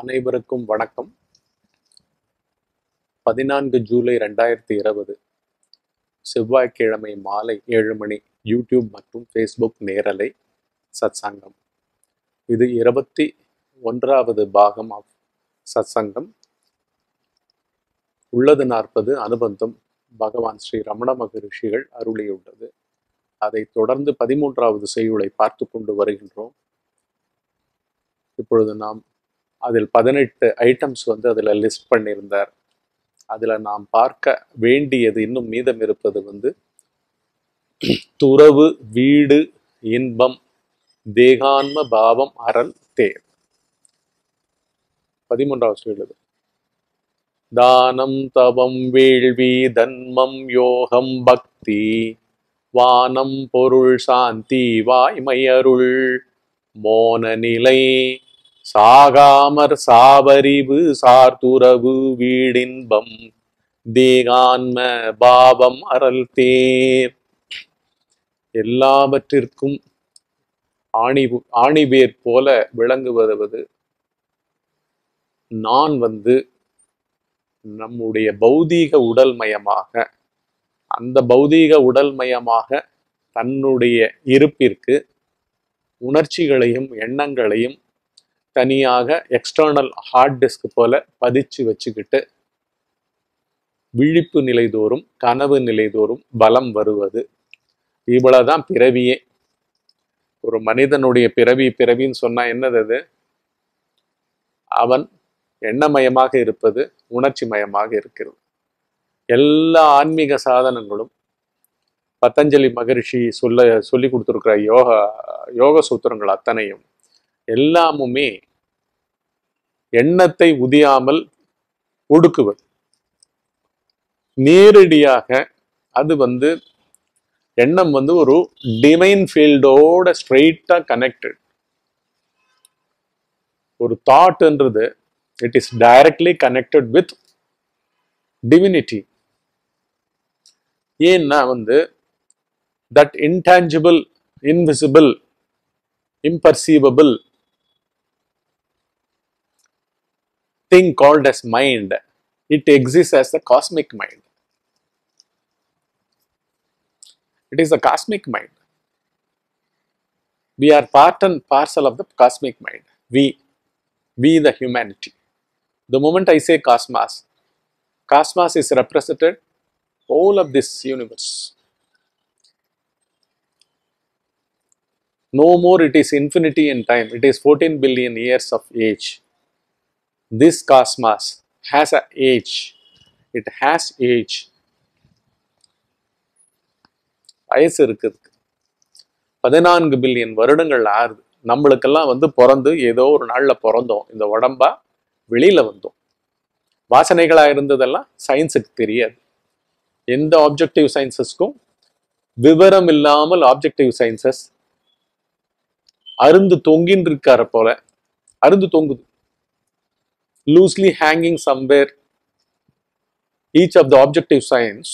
அனைவருக்கும் வணக்கம் பதினான்கு ஜூலை ரெண்டாயிரத்தி இருபது செவ்வாய்க்கிழமை மாலை ஏழு மணி யூடியூப் மற்றும் ஃபேஸ்புக் நேரலை சத்சங்கம் இது இருபத்தி ஒன்றாவது பாகம் ஆஃப் சத்சங்கம் உள்ளது நாற்பது அனுபந்தம் பகவான் ஸ்ரீ ரமண மகரிஷிகள் அருளியுள்ளது அதைத் தொடர்ந்து பதிமூன்றாவது செய்யுளை பார்த்து கொண்டு வருகின்றோம் இப்பொழுது நாம் அதில் பதினெட்டு ஐட்டம்ஸ் வந்து அதில் லிஸ்ட் பண்ணியிருந்தார் அதில் நாம் பார்க்க வேண்டியது இன்னும் மீதம் இருப்பது வந்து துறவு வீடு இன்பம் தேகான்ம பாவம் அறல் தேர் பதிமூன்றாவது சொல்லுது தானம் தவம் வேள்வி தன்மம் யோகம் பக்தி வானம் பொருள் சாந்தி வாய்மையருள் மோன நிலை சாகாமற் சாவரிவு சார்துறவு வீடின்பம் தேகான்ம பாவம் அறல் தேர் எல்லாவற்றிற்கும் ஆணி ஆணிவேர் போல விளங்குவது நான் வந்து நம்முடைய பௌதீக உடல் மயமாக அந்த பௌதீக உடல் மயமாக தன்னுடைய இருப்பிற்கு உணர்ச்சிகளையும் எண்ணங்களையும் தனியாக எக்ஸ்டர்னல் ஹார்ட் டிஸ்க் போல பதிச்சு வச்சுக்கிட்டு விழிப்பு நிலைதோறும் கனவு நிலைதோறும் பலம் வருவது இவ்வளவுதான் பிறவியே ஒரு மனிதனுடைய பிறவி பிறவின்னு சொன்னா என்னது அது அவன் எண்ணமயமாக இருப்பது உணர்ச்சி மயமாக இருக்கிறது எல்லா ஆன்மீக சாதனங்களும் பதஞ்சலி மகரிஷி சொல்ல சொல்லி கொடுத்துருக்கிற யோகா யோக சூத்திரங்கள் அத்தனையும் எல்லாமுமே எண்ணத்தை உதியாமல் ஒடுக்குவது நேரடியாக அது வந்து எண்ணம் வந்து ஒரு டிவைன் ஃபீல்டோட ஸ்ட்ரெயிட்டா கனெக்டட் ஒரு தாட்ன்றது it is directly connected with divinity ஏன்னா வந்து that intangible invisible imperceivable thing called as mind it exists as the cosmic mind it is the cosmic mind we are part and parcel of the cosmic mind we we the humanity the moment i say cosmos cosmos is represented whole of this universe no more it is infinity in time it is 14 billion years of age this cosmos has a age it has age வயசு இருக்குது பதினான்கு billion வருடங்கள் ஆறுது நம்மளுக்கெல்லாம் வந்து பிறந்து ஏதோ ஒரு நாள்ல பிறந்தோம் இந்த உடம்பா வெளியில வந்தோம் வாசனைகளா இருந்ததெல்லாம் சயின்ஸுக்கு தெரியாது எந்த ஆப்ஜெக்டிவ் சயின்சஸ்க்கும் விவரம் இல்லாமல் ஆப்ஜெக்டிவ் சயின்சஸ் அருந்து தொங்கின்னு இருக்கார போல அருந்து தொங்குது loosely hanging somewhere each of the objective science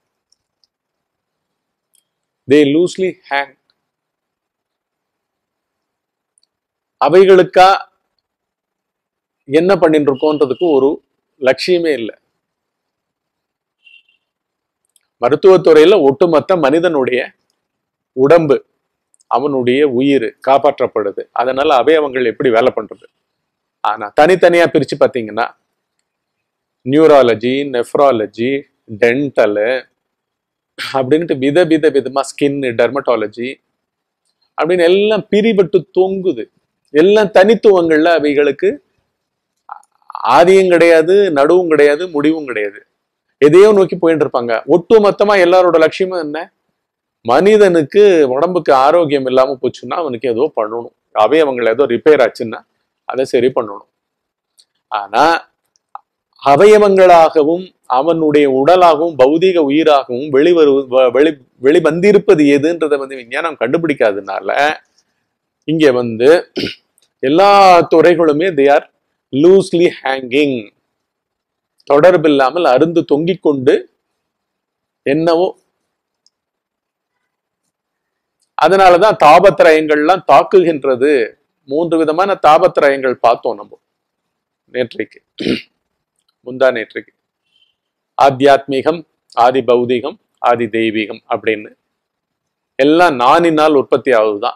they loosely hang அவைகளுக்கா என்ன பண்ணிட்டு இருக்கோன்றதுக்கு ஒரு லட்சியமே இல்லை மருத்துவத்துறையில ஒட்டுமொத்த மனிதனுடைய உடம்பு அவனுடைய உயிர் காப்பாற்றப்படுது அதனால அவயவங்கள் எப்படி வேலை பண்றது ஆனா தனித்தனியா பிரிச்சு பார்த்தீங்கன்னா நியூராலஜி நெஃப்ராலஜி டென்டலு அப்படின்ட்டு வித வித விதமா ஸ்கின் டெர்மட்டாலஜி அப்படின்னு எல்லாம் பிரிபட்டு தொங்குது எல்லாம் தனித்துவங்கள்ல அவைகளுக்கு ஆதியும் கிடையாது நடுவும் கிடையாது முடிவும் கிடையாது எதையோ நோக்கி போயிட்டு இருப்பாங்க ஒட்டு மொத்தமா எல்லாரோட லட்சியமும் என்ன மனிதனுக்கு உடம்புக்கு ஆரோக்கியம் இல்லாம போச்சுன்னா அவனுக்கு ஏதோ பண்ணணும் அவயவங்கள் ஏதோ ரிப்பேர் ஆச்சுன்னா அதை சரி பண்ணணும் ஆனா அவயவங்களாகவும் அவனுடைய உடலாகவும் பௌதீக உயிராகவும் வெளிவரு வெளி வெளிவந்திருப்பது எதுன்றதை வந்து விஞ்ஞானம் கண்டுபிடிக்காதனால இங்க வந்து எல்லா துறைகளுமே தே ஆர் லூஸ்லி ஹேங்கிங் தொடர்பில்லாமல் அருந்து தொங்கிக் கொண்டு என்னவோ அதனாலதான் தாபத்திரயங்கள்லாம் தாக்குகின்றது மூன்று விதமான தாபத்திரயங்கள் பார்த்தோம் நம்ம நேற்றைக்கு முந்தா நேற்றைக்கு ஆத்தியாத்மிகம் ஆதி பௌதிகம் ஆதி தெய்வீகம் அப்படின்னு எல்லாம் நானினால் உற்பத்தி ஆகுதுதான்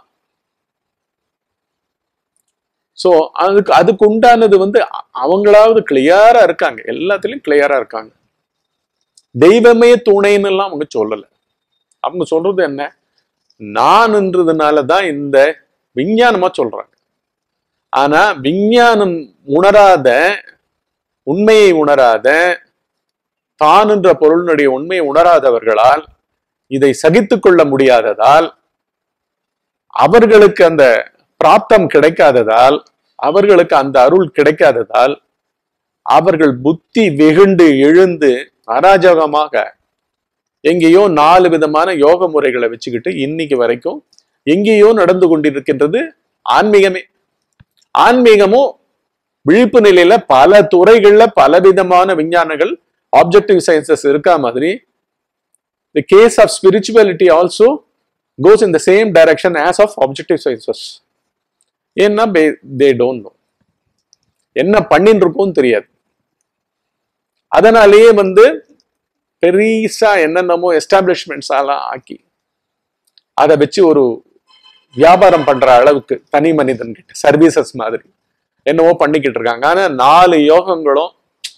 சோ அதுக்கு அதுக்கு உண்டானது வந்து அ- அவங்களாவது கிளியரா இருக்காங்க எல்லாத்துலயும் கிளியரா இருக்காங்க தெய்வமே துணைன்னு எல்லாம் அவங்க சொல்லல அவங்க சொல்றது என்ன நான்ன்றதுனால தான் இந்த விஞ்ஞானமா சொல்றாங்க ஆனா விஞ்ஞானம் உணராத உண்மையை உணராத தான் என்ற பொருளினுடைய உண்மையை உணராதவர்களால் இதை சகித்துக் கொள்ள முடியாததால் அவர்களுக்கு அந்த பிராப்தம் கிடைக்காததால் அவர்களுக்கு அந்த அருள் கிடைக்காததால் அவர்கள் புத்தி வெகுண்டு எழுந்து அராஜகமாக எங்கேயோ நாலு விதமான யோக முறைகளை வச்சுக்கிட்டு இன்னைக்கு வரைக்கும் எங்கேயோ நடந்து கொண்டிருக்கின்றது ஆன்மீகமே ஆன்மீகமும் விழிப்பு நிலையில பல துறைகள்ல பலவிதமான விஞ்ஞானங்கள் ஆப்ஜெக்டிவ் சயின்சஸ் இருக்கா மாதிரி the case of spirituality also goes in the same direction as of objective sciences ஏன்னா தே டோன்ட் நோ என்ன பண்ணின்னு இருக்கோம் தெரியாது அதனாலேயே வந்து பெரிசா என்னென்னமோ எஸ்டாப்ளிஷ்மெண்ட்ஸ் எல்லாம் ஆக்கி அதை வச்சு ஒரு வியாபாரம் பண்ற அளவுக்கு தனி மனிதன் கிட்ட சர்வீசஸ் மாதிரி என்னவோ பண்ணிக்கிட்டு இருக்காங்க ஆனா நாலு யோகங்களும்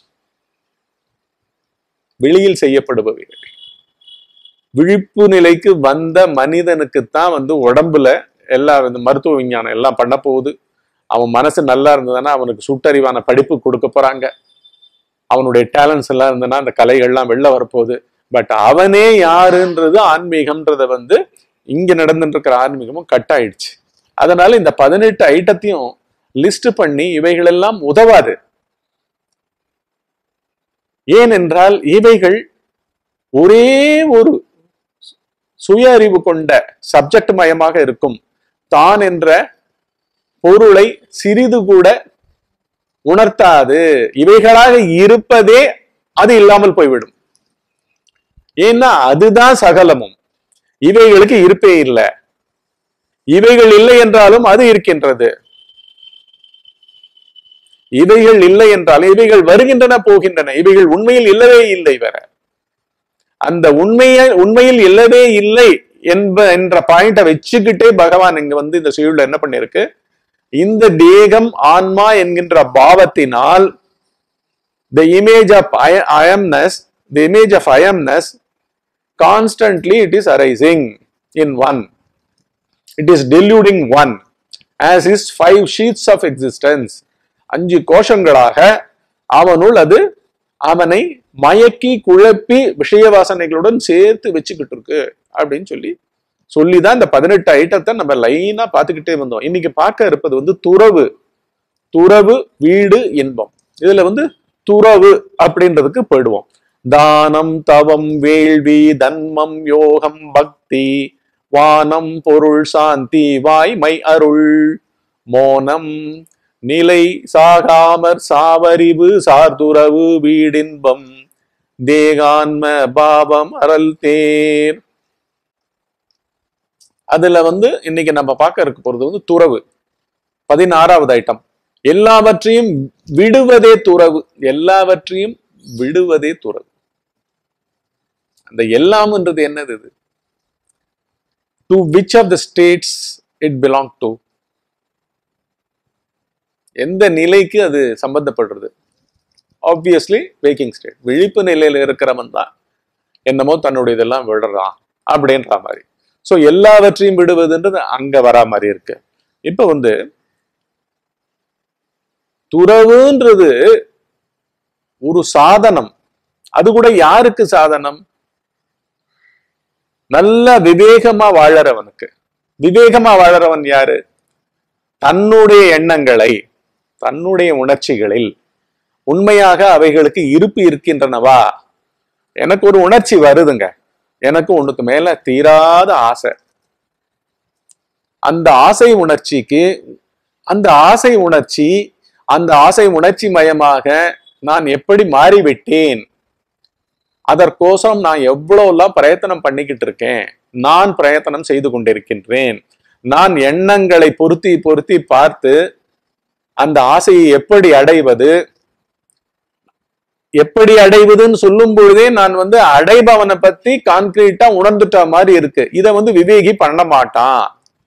வெளியில் செய்யப்படுபவைகள் விழிப்பு நிலைக்கு வந்த மனிதனுக்கு தான் வந்து உடம்புல எல்லா இந்த மருத்துவ விஞ்ஞானம் எல்லாம் பண்ண போகுது அவன் மனசு நல்லா இருந்ததுன்னா அவனுக்கு சுட்டறிவான படிப்பு கொடுக்க போறாங்க அவனுடைய டேலண்ட்ஸ் எல்லாம் இருந்ததுன்னா அந்த கலைகள்லாம் வெளில வரப்போகுது பட் அவனே யாருன்றது ஆன்மீகம்ன்றத வந்து இங்க நடந்துட்டு இருக்கிற ஆன்மீகமும் கட் ஆயிடுச்சு அதனால இந்த பதினெட்டு ஐட்டத்தையும் லிஸ்ட் பண்ணி இவைகளெல்லாம் உதவாது ஏனென்றால் இவைகள் ஒரே ஒரு சுய அறிவு கொண்ட சப்ஜெக்ட் மயமாக இருக்கும் தான் என்ற பொருளை சிறிது கூட உணர்த்தாது இவைகளாக இருப்பதே அது இல்லாமல் போய்விடும் ஏன்னா அதுதான் சகலமும் இவைகளுக்கு இருப்பே இல்லை இவைகள் இல்லை என்றாலும் அது இருக்கின்றது இவைகள் இல்லை என்றாலும் இவைகள் வருகின்றன போகின்றன இவைகள் உண்மையில் இல்லவே இல்லை வேற அந்த உண்மைய உண்மையில் இல்லவே இல்லை என்ப என்ற பாயிண்ட வச்சுக்கிட்டே பகவான் இங்க வந்து இந்த செய்யுள்ள என்ன பண்ணிருக்கு இந்த தேகம் ஆன்மா என்கின்ற பாவத்தினால் the image of I- I-amness, the image of I-amness, constantly it is arising in one. It is deluding one, as is five sheets of existence. அஞ்சு கோஷங்களாக அவனுள் அது அவனை மயக்கி குழப்பி விஷய வாசனைகளுடன் சேர்த்து வச்சுக்கிட்டு இருக்கு அப்படின்னு சொல்லி சொல்லிதான் இந்த பதினெட்டு ஐட்டத்தை நம்ம லைனா பார்த்துக்கிட்டே வந்தோம் இன்னைக்கு பார்க்க இருப்பது வந்து துறவு துறவு வீடு இன்பம் இதுல வந்து துறவு அப்படின்றதுக்கு போயிடுவோம் தானம் தவம் வேள்வி தன்மம் யோகம் பக்தி வானம் பொருள் சாந்தி வாய்மை அருள் மோனம் நிலை சாகாமற் சாவரிவு சார்துறவு வீடின்பம் தேகான்ம பாவம் அறல் தேர் அதுல வந்து இன்னைக்கு நம்ம பார்க்க இருக்க போறது வந்து துறவு பதினாறாவது ஐட்டம் எல்லாவற்றையும் விடுவதே துறவு எல்லாவற்றையும் விடுவதே துறவு அந்த எல்லாம்ன்றது என்னது இது to which of the states it belong to எந்த நிலைக்கு அது சம்பந்தப்படுறது ஆப்வியஸ்லி வேக்கிங் ஸ்டேட் விழிப்பு நிலையில இருக்கிறவன் தான் என்னமோ தன்னுடைய இதெல்லாம் விடுறான் அப்படின்ற மாதிரி ஸோ எல்லாவற்றையும் விடுவதுன்றது அங்க வரா மாதிரி இருக்கு இப்ப வந்து துறவுன்றது ஒரு சாதனம் அது கூட யாருக்கு சாதனம் நல்ல விவேகமா வாழறவனுக்கு விவேகமா வாழறவன் யாரு தன்னுடைய எண்ணங்களை தன்னுடைய உணர்ச்சிகளில் உண்மையாக அவைகளுக்கு இருப்பு இருக்கின்றனவா எனக்கு ஒரு உணர்ச்சி வருதுங்க எனக்கு ஒண்ணுக்கு மேல தீராத ஆசை அந்த ஆசை உணர்ச்சிக்கு அந்த ஆசை உணர்ச்சி அந்த ஆசை உணர்ச்சி மயமாக நான் எப்படி மாறிவிட்டேன் அதற்கோசரம் நான் எவ்வளவுலாம் பிரயத்தனம் பண்ணிக்கிட்டு இருக்கேன் நான் பிரயத்தனம் செய்து கொண்டிருக்கின்றேன் நான் எண்ணங்களை பொருத்தி பொருத்தி பார்த்து அந்த ஆசையை எப்படி அடைவது எப்படி அடைவதுன்னு சொல்லும் பொழுதே நான் வந்து அடைபவனை பத்தி கான்கிரீட்டா உணர்ந்துட்ட மாதிரி இருக்கு இத வந்து விவேகி பண்ண மாட்டான்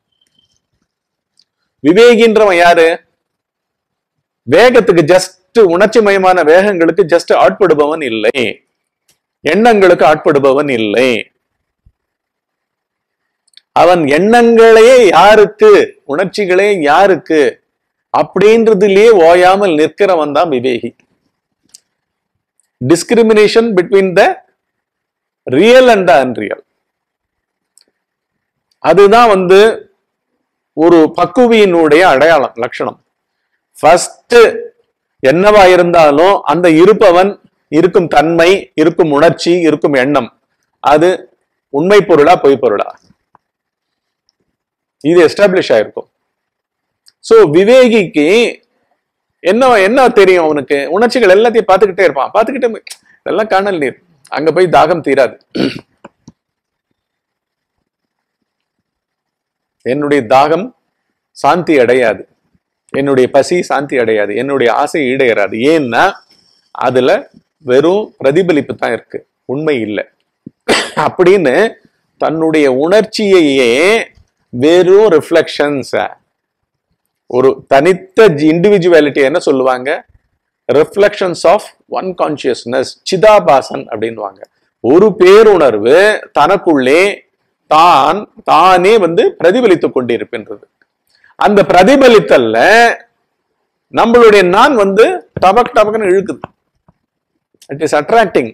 விவேகின்றவன் யாரு வேகத்துக்கு ஜஸ்ட் உணர்ச்சி மயமான வேகங்களுக்கு ஜஸ்ட் ஆட்படுபவன் இல்லை எண்ணங்களுக்கு ஆட்படுபவன் இல்லை அவன் எண்ணங்களே யாருக்கு உணர்ச்சிகளே யாருக்கு அப்படின்றதுலயே ஓயாமல் நிற்கிறவன் தான் விவேகி discrimination between the real and the unreal அதுதான் வந்து ஒரு பக்குவியினுடைய அடையாளம் லட்சணம் ஃபர்ஸ்ட் என்னவா இருந்தாலும் அந்த இருப்பவன் இருக்கும் தன்மை இருக்கும் உணர்ச்சி இருக்கும் எண்ணம் அது உண்மை பொருளா பொய் பொருளா இது எஸ்டாப்ளிஷ் ஆயிருக்கும் சோ விவேகிக்கு என்ன என்ன தெரியும் அவனுக்கு உணர்ச்சிகள் எல்லாத்தையும் பார்த்துக்கிட்டே இருப்பான் பார்த்துக்கிட்டே போய், இதெல்லாம் காணல் நீர் அங்க போய் தாகம் தீராது என்னுடைய தாகம் சாந்தி அடையாது என்னுடைய பசி சாந்தி அடையாது என்னுடைய ஆசை ஈடேறாது ஏன்னா அதுல வெறும் பிரதிபலிப்பு தான் இருக்கு உண்மை இல்லை அப்படின்னு தன்னுடைய உணர்ச்சியையே வெறும் ரிஃப்ளெக்ஷன்ஸ் ஒரு தனித்த இண்டிவிஜுவாலிட்டி என்ன சொல்லுவாங்க ரிஃப்ளெக்ஷன்ஸ் ஆஃப் ஒன் கான்சியஸ்னஸ் சிதாபாசன் அப்படின்வாங்க ஒரு பேருணர்வு தனக்குள்ளே தான் தானே வந்து பிரதிபலித்துக் கொண்டிருக்கின்றது அந்த பிரதிபலித்தல்ல நம்மளுடைய நான் வந்து டபக் டபக்னு இழுக்குது it is attracting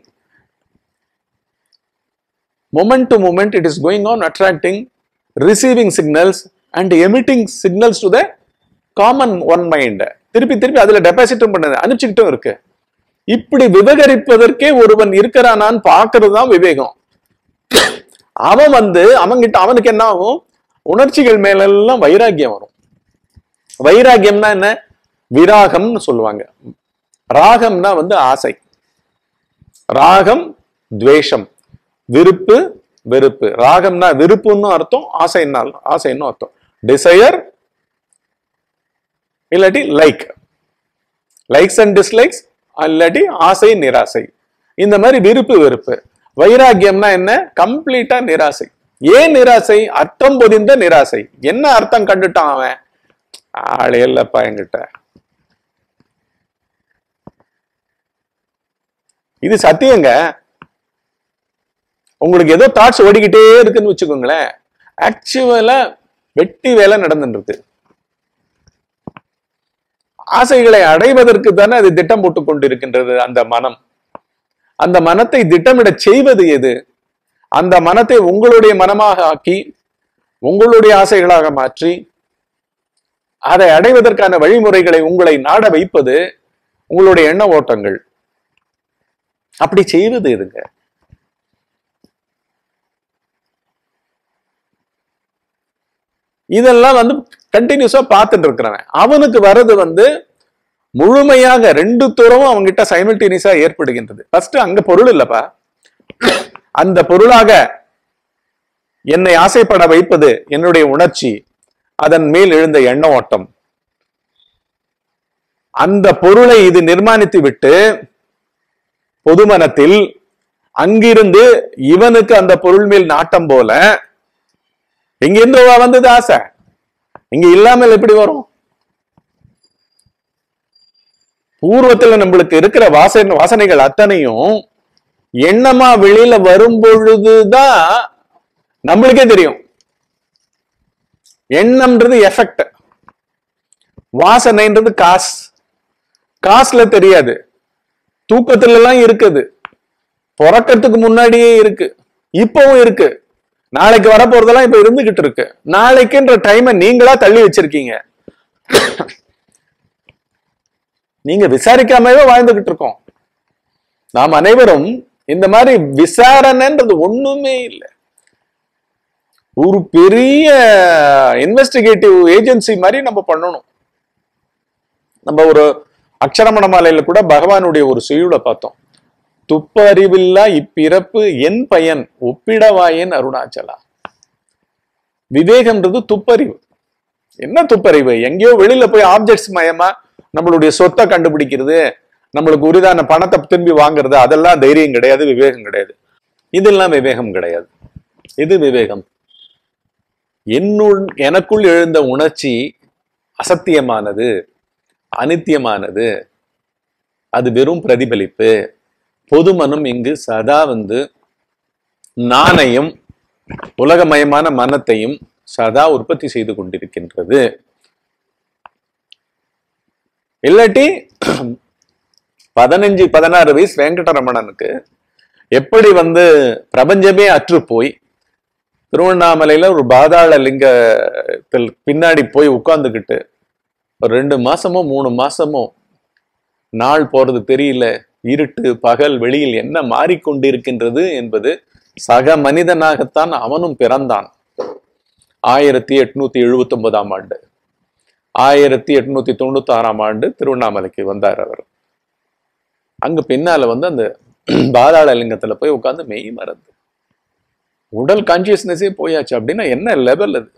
moment to moment it is going on attracting receiving signals and emitting signals to the common one mind திருப்பி திருப்பி அதுல டெபாசிட்டும் பண்ணது அனுப்பிச்சுக்கிட்டும் இருக்கு இப்படி விவகரிப்பதற்கே ஒருவன் இருக்கிறானான்னு பாக்குறது தான் விவேகம் அவன் வந்து அவன்கிட்ட அவனுக்கு என்ன ஆகும் உணர்ச்சிகள் மேலெல்லாம் வைராக்கியம் வரும் வைராக்கியம்னா என்ன விராகம்னு சொல்லுவாங்க ராகம்னா வந்து ஆசை ராகம் துவேஷம் விருப்பு வெறுப்பு ராகம்னா விருப்புன்னு அர்த்தம் ஆசைன்னா ஆசைன்னு அர்த்தம் டிசையர் இல்லாட்டி லைக் லைக்ஸ் அண்ட் டிஸ்லைக்ஸ் இல்லாட்டி ஆசை நிராசை இந்த மாதிரி விருப்பு வெறுப்பு வைராக்கியம்னா என்ன கம்ப்ளீட்டா நிராசை ஏன் நிராசை அர்த்தம் பொதிந்த நிராசை என்ன அர்த்தம் கண்டுட்டான் அவன் ஆளே இல்லப்பா என்கிட்ட இது சத்தியங்க உங்களுக்கு ஏதோ தாட்ஸ் ஓடிக்கிட்டே இருக்குன்னு வச்சுக்கோங்களேன் ஆக்சுவலா வெட்டி வேலை நடந்துட்டு இருக்கு ஆசைகளை அடைவதற்கு தானே அது திட்டம் போட்டுக் கொண்டிருக்கின்றது அந்த மனம் அந்த மனத்தை திட்டமிட செய்வது எது அந்த மனத்தை உங்களுடைய மனமாக ஆக்கி உங்களுடைய ஆசைகளாக மாற்றி அதை அடைவதற்கான வழிமுறைகளை உங்களை நாட வைப்பது உங்களுடைய எண்ண ஓட்டங்கள் அப்படி செய்வது எதுங்க இதெல்லாம் வந்து கண்டினியூஸா பார்த்துட்டு இருக்கிறவன் அவனுக்கு வர்றது வந்து முழுமையாக ரெண்டு தூரமும் அவன்கிட்ட சைமல்டேனியஸா ஏற்படுகின்றது ஃபர்ஸ்ட் அங்க பொருள் இல்லப்பா அந்த பொருளாக என்னை ஆசைப்பட வைப்பது என்னுடைய உணர்ச்சி அதன் மேல் எழுந்த எண்ண ஓட்டம் அந்த பொருளை இது நிர்மாணித்து விட்டு பொதுமனத்தில் அங்கிருந்து இவனுக்கு அந்த பொருள் மேல் நாட்டம் போல எங்கிருந்து வந்தது ஆசை இங்க இல்லாமல் எப்படி வரும் பூர்வத்துல நம்மளுக்கு இருக்கிற வாசனை வாசனைகள் அத்தனையும் எண்ணமா வெளியில வரும் பொழுதுதான் நம்மளுக்கே தெரியும் எண்ணம்ன்றது எஃபெக்ட் வாசனைன்றது காசு காசுல தெரியாது தூக்கத்துல எல்லாம் இருக்குது பிறக்கறதுக்கு முன்னாடியே இருக்கு இப்பவும் இருக்கு நாளைக்கு வரப்போறதெல்லாம் இப்ப இருந்துகிட்டு இருக்கு நாளைக்குன்ற டைமை நீங்களா தள்ளி வச்சிருக்கீங்க நீங்க விசாரிக்காமவே வாழ்ந்துகிட்டு இருக்கோம் நாம் அனைவரும் இந்த மாதிரி விசாரணைன்றது ஒண்ணுமே இல்லை ஒரு பெரிய இன்வெஸ்டிகேட்டிவ் ஏஜென்சி மாதிரி நம்ம பண்ணணும் நம்ம ஒரு அக்ஷரமண மாலையில கூட பகவானுடைய ஒரு செய்யுளை பார்த்தோம் துப்பறிவில்லா இப்பிறப்பு என் பயன் ஒப்பிடவாயன் அருணாச்சலா விவேகம்ன்றது துப்பறிவு என்ன துப்பறிவு எங்கேயோ வெளியில போய் ஆப்ஜெக்ட்ஸ் மயமா நம்மளுடைய சொத்தை கண்டுபிடிக்கிறது நம்மளுக்கு உரிதான பணத்தை திரும்பி வாங்குறது அதெல்லாம் தைரியம் கிடையாது விவேகம் கிடையாது இதெல்லாம் விவேகம் கிடையாது இது விவேகம் என்னுள் எனக்குள் எழுந்த உணர்ச்சி அசத்தியமானது அனித்தியமானது அது வெறும் பிரதிபலிப்பு பொதுமனம் இங்கு சதா வந்து நாணையும் உலகமயமான மனத்தையும் சதா உற்பத்தி செய்து கொண்டிருக்கின்றது இல்லாட்டி பதினஞ்சு பதினாறு வயசு வெங்கடரமணனுக்கு எப்படி வந்து பிரபஞ்சமே அற்று போய் திருவண்ணாமலையில ஒரு பாதாள லிங்கத்தில் பின்னாடி போய் உட்கார்ந்துக்கிட்டு ஒரு ரெண்டு மாசமோ மூணு மாசமோ நாள் போறது தெரியல இருட்டு பகல் வெளியில் என்ன மாறிக்கொண்டிருக்கின்றது என்பது சக மனிதனாகத்தான் அவனும் பிறந்தான் ஆயிரத்தி எட்நூத்தி எழுபத்தி ஒன்பதாம் ஆண்டு ஆயிரத்தி எட்நூத்தி தொண்ணூத்தி ஆறாம் ஆண்டு திருவண்ணாமலைக்கு வந்தார் அவர் அங்க பின்னால வந்து அந்த பாதாள லிங்கத்துல போய் உட்கார்ந்து மெய் மறந்து உடல் கான்சியஸ்னஸே போயாச்சு அப்படின்னா என்ன லெவல் அது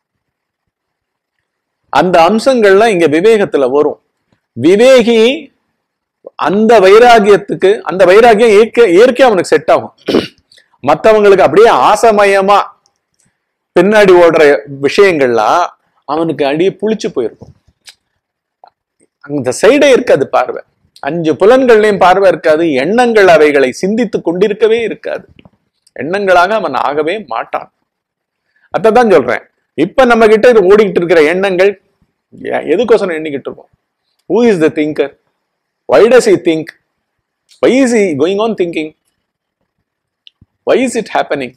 அந்த அம்சங்கள்லாம் இங்க விவேகத்துல வரும் விவேகி அந்த வைராகியத்துக்கு அந்த வைராகியம் இயற்கை இயற்கையா அவனுக்கு செட் ஆகும் மத்தவங்களுக்கு அப்படியே ஆசமயமா பின்னாடி ஓடுற விஷயங்கள்லாம் அவனுக்கு அடியே புளிச்சு போயிருக்கும் அந்த சைடே இருக்காது பார்வை அஞ்சு புலன்கள்லயும் பார்வை இருக்காது எண்ணங்கள் அவைகளை சிந்தித்து கொண்டிருக்கவே இருக்காது எண்ணங்களாக அவன் ஆகவே மாட்டான் அதான் சொல்றேன் இப்ப நம்ம கிட்ட இது ஓடிக்கிட்டு இருக்கிற எண்ணங்கள் எ- எதுக்கோசரம் எண்ணிக்கிட்டு இருக்கோம் who is the thinker why does he think why is he going on thinking why is it happening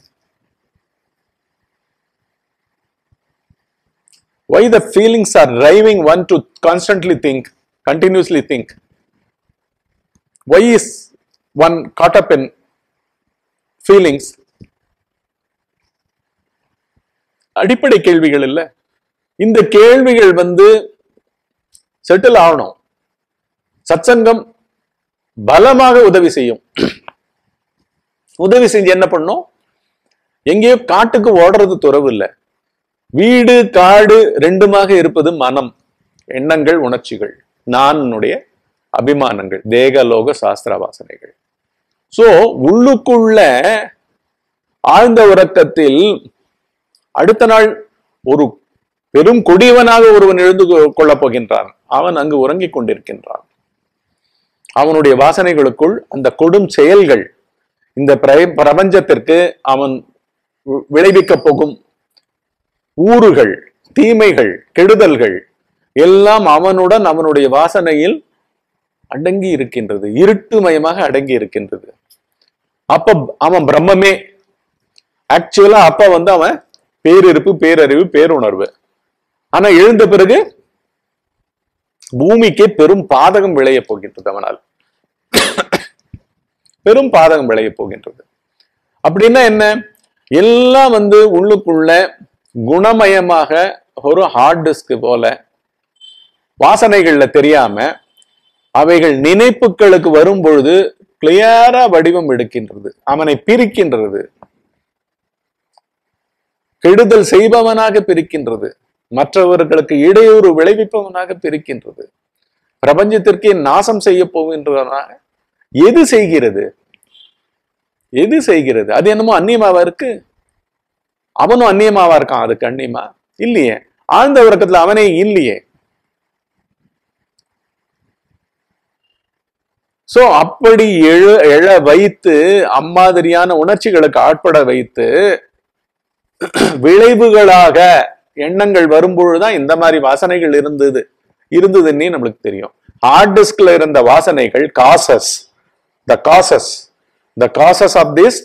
why the feelings are driving one to constantly think continuously think why is one caught up in feelings அடிப்படை கேள்விகள் இல்ல இந்த கேள்விகள் வந்து settle ஆகணும் சத்சங்கம் பலமாக உதவி செய்யும் உதவி செஞ்சு என்ன பண்ணும் எங்கேயோ காட்டுக்கு ஓடுறது துறவு இல்லை வீடு காடு ரெண்டுமாக இருப்பது மனம் எண்ணங்கள் உணர்ச்சிகள் நானுடைய அபிமானங்கள் தேகலோக சாஸ்திர வாசனைகள் சோ உள்ளுக்குள்ள ஆழ்ந்த உறக்கத்தில் அடுத்த நாள் ஒரு பெரும் கொடியவனாக ஒருவன் எழுந்து கொ- கொள்ளப் போகின்றான் அவன் அங்கு உறங்கிக் கொண்டிருக்கின்றான் அவனுடைய வாசனைகளுக்குள் அந்த கொடும் செயல்கள் இந்த பிர- பிரபஞ்சத்திற்கு அவன் வி- விளைவிக்கப் போகும் ஊறுகள் தீமைகள் கெடுதல்கள் எல்லாம் அவனுடன் அவனுடைய வாசனையில் அடங்கி இருக்கின்றது இருட்டுமயமாக அடங்கி இருக்கின்றது அப்ப அவன் பிரம்மமே ஆக்சுவலா அப்ப வந்து அவன் பேரிருப்பு பேரறிவு பேருணர்வு ஆனா எழுந்த பிறகு பூமிக்கு பெரும் பாதகம் விளையப் போகின்றது அவனால் பெரும் பாதகம் விளையப் போகின்றது அப்படின்னா என்ன எல்லாம் வந்து உள்ளுக்குள்ள குணமயமாக ஒரு ஹார்ட் டிஸ்க் போல வாசனைகள்ல தெரியாம அவைகள் நினைப்புகளுக்கு வரும் பொழுது கிளியரா வடிவம் எடுக்கின்றது அவனை பிரிக்கின்றது கெடுதல் செய்பவனாக பிரிக்கின்றது மற்றவர்களுக்கு இடையூறு விளைவிப்பவனாக பிரிக்கின்றது பிரபஞ்சத்திற்கே நாசம் செய்ய போகின்றவனாக எது செய்கிறது எது செய்கிறது அது என்னமோ அந்நியமாவா இருக்கு அவனும் அந்நியமாவா இருக்கான் அதுக்கு அந்நியமா இல்லையே ஆழ்ந்த உறக்கத்துல அவனே இல்லையே சோ அப்படி எழ எழ வைத்து அம்மாதிரியான உணர்ச்சிகளுக்கு ஆட்பட வைத்து விளைவுகளாக எண்ணங்கள் வரும்பொழுதுதான் இந்த மாதிரி வாசனைகள் இருந்தது இருந்ததுன்னே நம்மளுக்கு தெரியும் ஹார்ட் டிஸ்க்ல இருந்த வாசனைகள் causes the causes the causes of this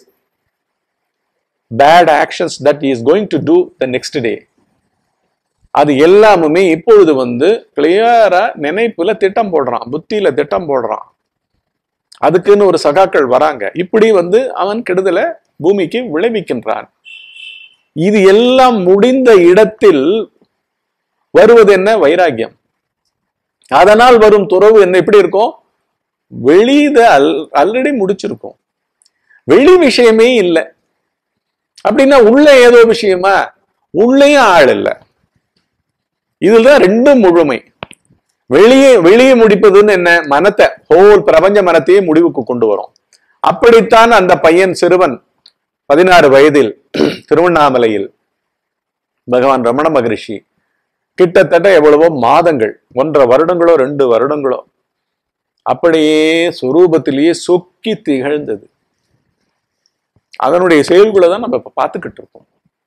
bad actions that is going to do the next day அது எல்லாமுமே இப்பொழுது வந்து கிளியரா நினைப்புல திட்டம் போடுறான் புத்தியில திட்டம் போடுறான் அதுக்குன்னு ஒரு சகாக்கள் வராங்க இப்படி வந்து அவன் கெடுதலை பூமிக்கு விளைவிக்கின்றான் இது எல்லாம் முடிந்த இடத்தில் வருவது என்ன வைராக்கியம் அதனால் வரும் துறவு என்ன எப்படி இருக்கும் வெளியித அல் ஆல்ரெடி முடிச்சிருக்கும் வெளி விஷயமே இல்லை அப்படின்னா உள்ள ஏதோ விஷயமா உள்ளேயும் ஆள் இல்லை இதுதான் ரெண்டும் முழுமை வெளியே வெளியே முடிப்பதுன்னு என்ன மனத்தை ஹோல் பிரபஞ்ச மனத்தையே முடிவுக்கு கொண்டு வரும் அப்படித்தான் அந்த பையன் சிறுவன் பதினாறு வயதில் திருவண்ணாமலையில் பகவான் ரமண மகரிஷி கிட்டத்தட்ட எவ்வளவோ மாதங்கள் ஒன்றரை வருடங்களோ ரெண்டு வருடங்களோ அப்படியே சுரூபத்திலேயே சொக்கி திகழ்ந்தது அதனுடைய செயல்களை தான் நம்ம இப்ப பார்த்துக்கிட்டு இருக்கோம்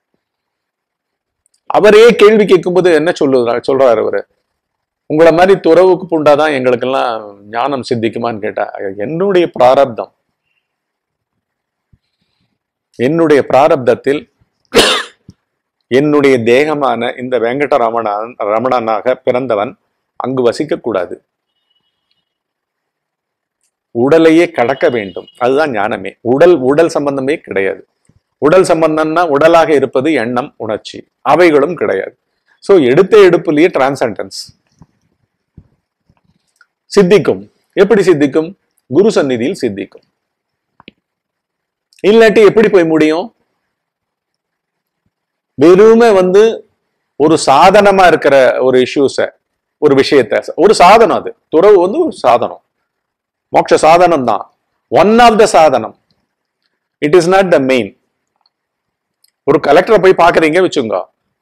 அவரே கேள்வி கேட்கும்போது என்ன சொல்லுறாரு சொல்றாரு அவரு உங்களை மாதிரி துறவுக்கு புண்டாதான் எங்களுக்கெல்லாம் ஞானம் சித்திக்குமான்னு கேட்டா என்னுடைய பிராரப்தம் என்னுடைய பிராரப்தத்தில் என்னுடைய தேகமான இந்த வெங்கடரமணன் ரமணனாக பிறந்தவன் அங்கு வசிக்க கூடாது உடலையே கடக்க வேண்டும் அதுதான் ஞானமே உடல் உடல் சம்பந்தமே கிடையாது உடல் சம்பந்தம்னா உடலாக இருப்பது எண்ணம் உணர்ச்சி அவைகளும் கிடையாது சோ எடுத்த எடுப்புலயே டிரான்சண்டன்ஸ் சித்திக்கும் எப்படி சித்திக்கும் குரு சந்நிதியில் சித்திக்கும் இல்லாட்டி எப்படி போய் முடியும் வெறுமே வந்து ஒரு சாதனமா இருக்கிற ஒரு இஷ்யூஸ ஒரு விஷயத்த ஒரு சாதனம் அது துறவு வந்து ஒரு சாதனம் மோட்ச சாதனம் தான் ஒன் ஆஃப் த சாதனம் it is not the main ஒரு கலெக்டரை போய் பாக்குறீங்க வச்சுங்க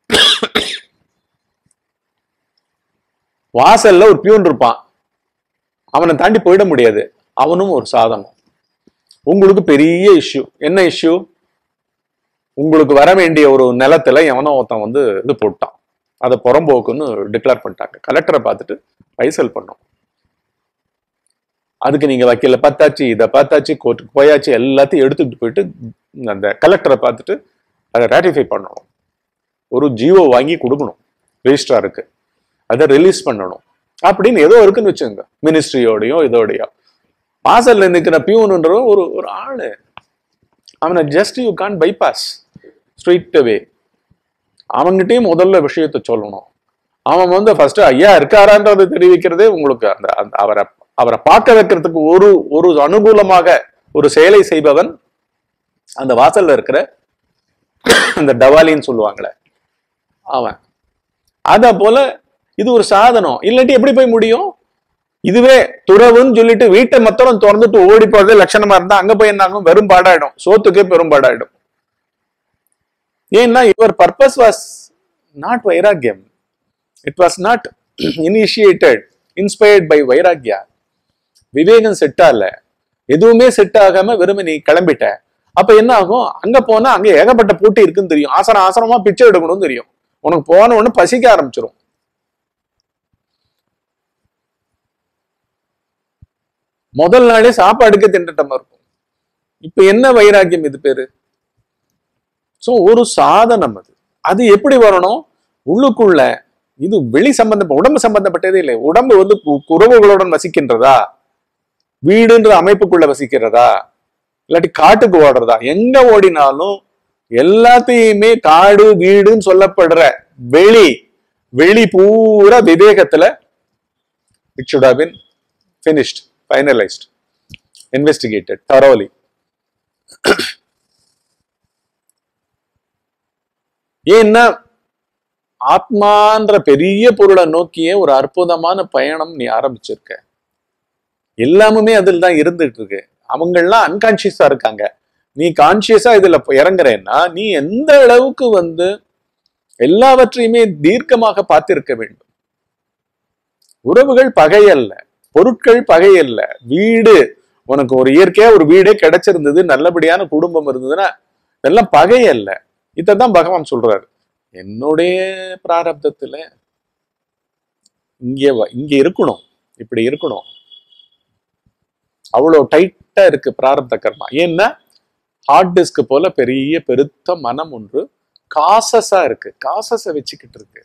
வாசல்ல ஒரு பியூன் இருப்பான் அவனை தாண்டி போயிட முடியாது அவனும் ஒரு சாதனம் உங்களுக்கு பெரிய இஷ்யூ என்ன இஷ்யூ உங்களுக்கு வர வேண்டிய ஒரு நிலத்துல எவனோ ஒருத்தன் வந்து இது போட்டான் அதை புறம்போக்குன்னு டிக்ளேர் பண்ணிட்டாங்க கலெக்டரை பார்த்துட்டு பைசல் பண்ணோம் அதுக்கு நீங்க வக்கீல பார்த்தாச்சு இதை பார்த்தாச்சு கோர்ட்டுக்கு போயாச்சு எல்லாத்தையும் எடுத்துக்கிட்டு போயிட்டு அந்த கலெக்டரை பார்த்துட்டு அதை ரேட்டிஃபை பண்ணணும் ஒரு ஜியோ வாங்கி கொடுக்கணும் ரெஜிஸ்ட்ராருக்கு அதை ரிலீஸ் பண்ணணும் அப்படின்னு ஏதோ இருக்குன்னு வச்சுங்க மினிஸ்ட்ரியோடையோ இதோடையோ வாசல்ல நிற்கிற பியூனுன்ற ஒரு ஒரு ஆளு அவனை just you can bypass straight away அவன்கிட்டயும் முதல்ல விஷயத்த சொல்லணும் அவன் வந்து ஃபர்ஸ்ட் ஐயா இருக்காரான்றதை தெரிவிக்கிறதே உங்களுக்கு அந்த அந்த அவரை அவரை பார்க்க வைக்கிறதுக்கு ஒரு ஒரு அனுகூலமாக ஒரு செயலை செய்பவன் அந்த வாசல்ல இருக்கிற அந்த டவாலின்னு சொல்லுவாங்களே அவன் அத போல இது ஒரு சாதனம் இல்லாட்டி எப்படி போய் முடியும் இதுவே துறவுன்னு சொல்லிட்டு வீட்டை மொத்தம் திறந்துட்டு ஓடி போறதே லட்சணமா இருந்தா அங்க போய் என்ன ஆகும் வெறும் பாடாயிடும் சோத்துக்கே பெரும்பாடாயிடும் ஏன்னா யுவர் பர்பஸ் வாஸ் நாட் வைராக்கியம் it was not initiated inspired by வைராக்கியா விவேகம் செட் ஆகல எதுவுமே செட் ஆகாம வெறுமை நீ கிளம்பிட்ட அப்ப என்ன ஆகும் அங்க போனா அங்க ஏகப்பட்ட போட்டி இருக்குன்னு தெரியும் ஆசனம் ஆசனமா பிச்சை எடுக்கணும்னு தெரியும் உனக்கு போன உடனே பசிக்க ஆரம்பிச்சிரும் முதல் நாளே சாப்பாடுக்கு திண்டட்டமா இருக்கும் இப்ப என்ன வைராக்கியம் இது பேரு சோ ஒரு சாதனம் அது அது எப்படி வரணும் உள்ளுக்குள்ள இது வெளி சம்பந்த உடம்பு சம்பந்தப்பட்டதே இல்லை உடம்பு வந்து கு- உறவுகளுடன் வசிக்கின்றதா வீடுன்ற அமைப்புக்குள்ள வசிக்கிறதா இல்லாட்டி காட்டுக்கு ஓடுறதா எங்க ஓடினாலும் எல்லாத்தையுமே காடு வீடுன்னு சொல்லப்படுற வெளி வெளி பூரா விவேகத்துல it should have been finished finalized investigated thoroughly ஏன்னா ஆத்மான்ற பெரிய பொருளை நோக்கிய ஒரு அற்புதமான பயணம் நீ ஆரம்பிச்சிருக்க எல்லாமுமே அதில் தான் இருந்துட்டு இருக்கு அவங்கெல்லாம் அன்கான்சியஸா இருக்காங்க நீ கான்சியஸா இதுல இறங்குறேன்னா நீ எந்த அளவுக்கு வந்து எல்லாவற்றையுமே தீர்க்கமாக பார்த்திருக்க வேண்டும் உறவுகள் பகை அல்ல பொருட்கள் பகை அல்ல வீடு உனக்கு ஒரு இயற்கையா ஒரு வீடே கிடைச்சிருந்தது நல்லபடியான குடும்பம் இருந்ததுன்னா இதெல்லாம் பகை அல்ல இதான் பகவான் சொல்றாரு என்னுடைய பிராரப்தத்துல இங்கே வ- இங்க இருக்கணும் இப்படி இருக்கணும் அவ்வளவு டைட்டா இருக்கு பிராரப்த கர்மா ஏன்னா ஹார்ட் டிஸ்க் போல பெரிய பெருத்த மனம் ஒன்று காசஸா இருக்கு காசஸ வச்சுக்கிட்டு இருக்கு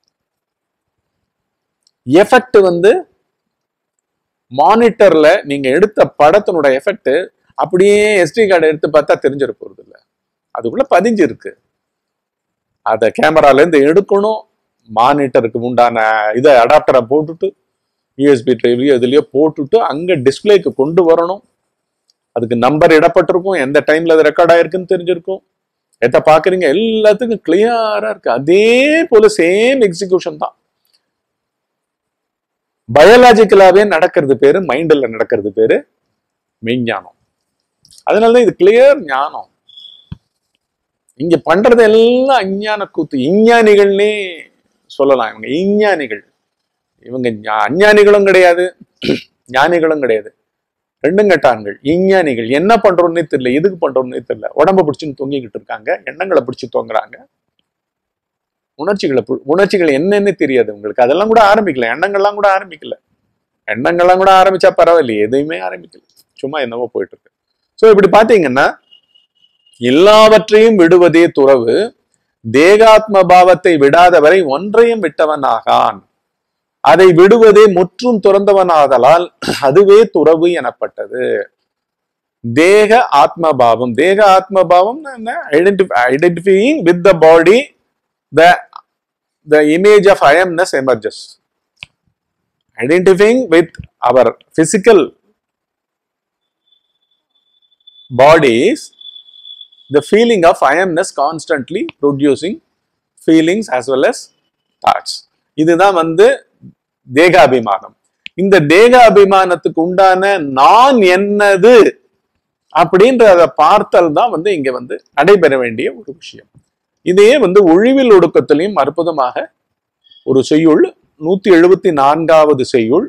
எஃபெக்ட் வந்து மானிட்டர்ல நீங்க எடுத்த படத்தினோட எஃபெக்ட் அப்படியே எஸ்டி கார்டு எடுத்து பார்த்தா தெரிஞ்சிட போறது இல்ல அதுக்குள்ள பதிஞ்சு இருக்கு அத கேமரால இருந்து எடுக்கணும் மானிட்டருக்கு உண்டான இதை அடாப்டரை போட்டுட்டு யூஎஸ்பி டிரைவ்லயோ இதுலயோ போட்டுட்டு அங்க டிஸ்பிளேக்கு கொண்டு வரணும் அதுக்கு நம்பர் இடப்பட்டிருக்கும் எந்த டைம்ல அது ரெக்கார்ட் ஆயிருக்குன்னு தெரிஞ்சிருக்கும் எதை பாக்குறீங்க எல்லாத்துக்கும் கிளியரா இருக்கு அதே போல சேம் எக்ஸிகியூஷன் தான் பயாலாஜிக்கலாவே நடக்கிறது பேரு மைண்ட்ல நடக்கிறது பேரு மெய்ஞானம் அதனாலதான் இது கிளியர் ஞானம் இங்க பண்றது எல்லாம் அஞ்ஞான கூத்து இஞ்ஞானிகள்னே சொல்லலாம் இவங்க இஞ்ஞானிகள் இவங்க ஞா- அஞ்ஞானிகளும் கிடையாது ஞானிகளும் கிடையாது ரெண்டும் கட்டான்கள் இஞ்ஞானிகள் என்ன பண்றோம்னே தெரியல எதுக்கு பண்றோம்னே தெரியல உடம்ப பிடிச்சுன்னு தொங்கிக்கிட்டு இருக்காங்க எண்ணங்களை பிடிச்சு தொங்குறாங்க உணர்ச்சிகளை பு- உணர்ச்சிகள் என்னன்னு தெரியாது உங்களுக்கு அதெல்லாம் கூட ஆரம்பிக்கல எண்ணங்கள்லாம் கூட ஆரம்பிக்கல எண்ணங்கள்லாம் கூட ஆரம்பிச்சா பரவாயில்லையே எதையுமே ஆரம்பிக்கல சும்மா என்னவோ போயிட்டு இருக்கு சோ இப்படி பாத்தீங்கன்னா எல்லாவற்றையும் விடுவதே துறவு தேகாத்ம பாவத்தை விடாதவரை ஒன்றையும் விட்டவன் ஆகான் அதை விடுவதே முற்றும் துறந்தவனாதலால் அதுவே துறவு எனப்பட்டது தேக ஆத்ம பாவம் தேக ஆத்ம பாவம் என்ன identifying with the body the the image of I amness emerges identifying with our physical bodies the feeling of I amness constantly producing feelings as well as thoughts. இதுதான் வந்து தேகாபிமானம் இந்த தேக அபிமானத்துக்கு உண்டான நான் என்னது அப்படின்றத பார்த்தல் தான் வந்து இங்க வந்து நடைபெற வேண்டிய ஒரு விஷயம் இதையே வந்து ஒழிவில் ஒடுக்கத்திலையும் அற்புதமாக ஒரு செய்யுள் நூத்தி எழுபத்தி நான்காவது செய்யுள்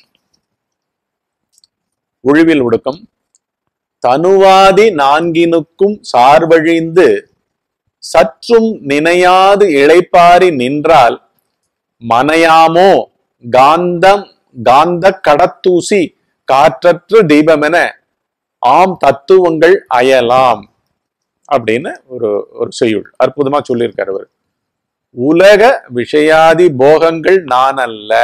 ஒழிவில் ஒடுக்கம் தனுவாதி நான்கினுக்கும் சார்வழிந்து சற்றும் நினையாது இளைப்பாரி நின்றால் மனையாமோ காந்தம் காந்த கடத்தூசி காற்றற்ற தீபமென ஆம் தத்துவங்கள் அயலாம் அப்படின்னு ஒரு ஒரு செய்யுள் அற்புதமா சொல்லியிருக்காரு அவர் உலக விஷயாதி போகங்கள் நான் அல்ல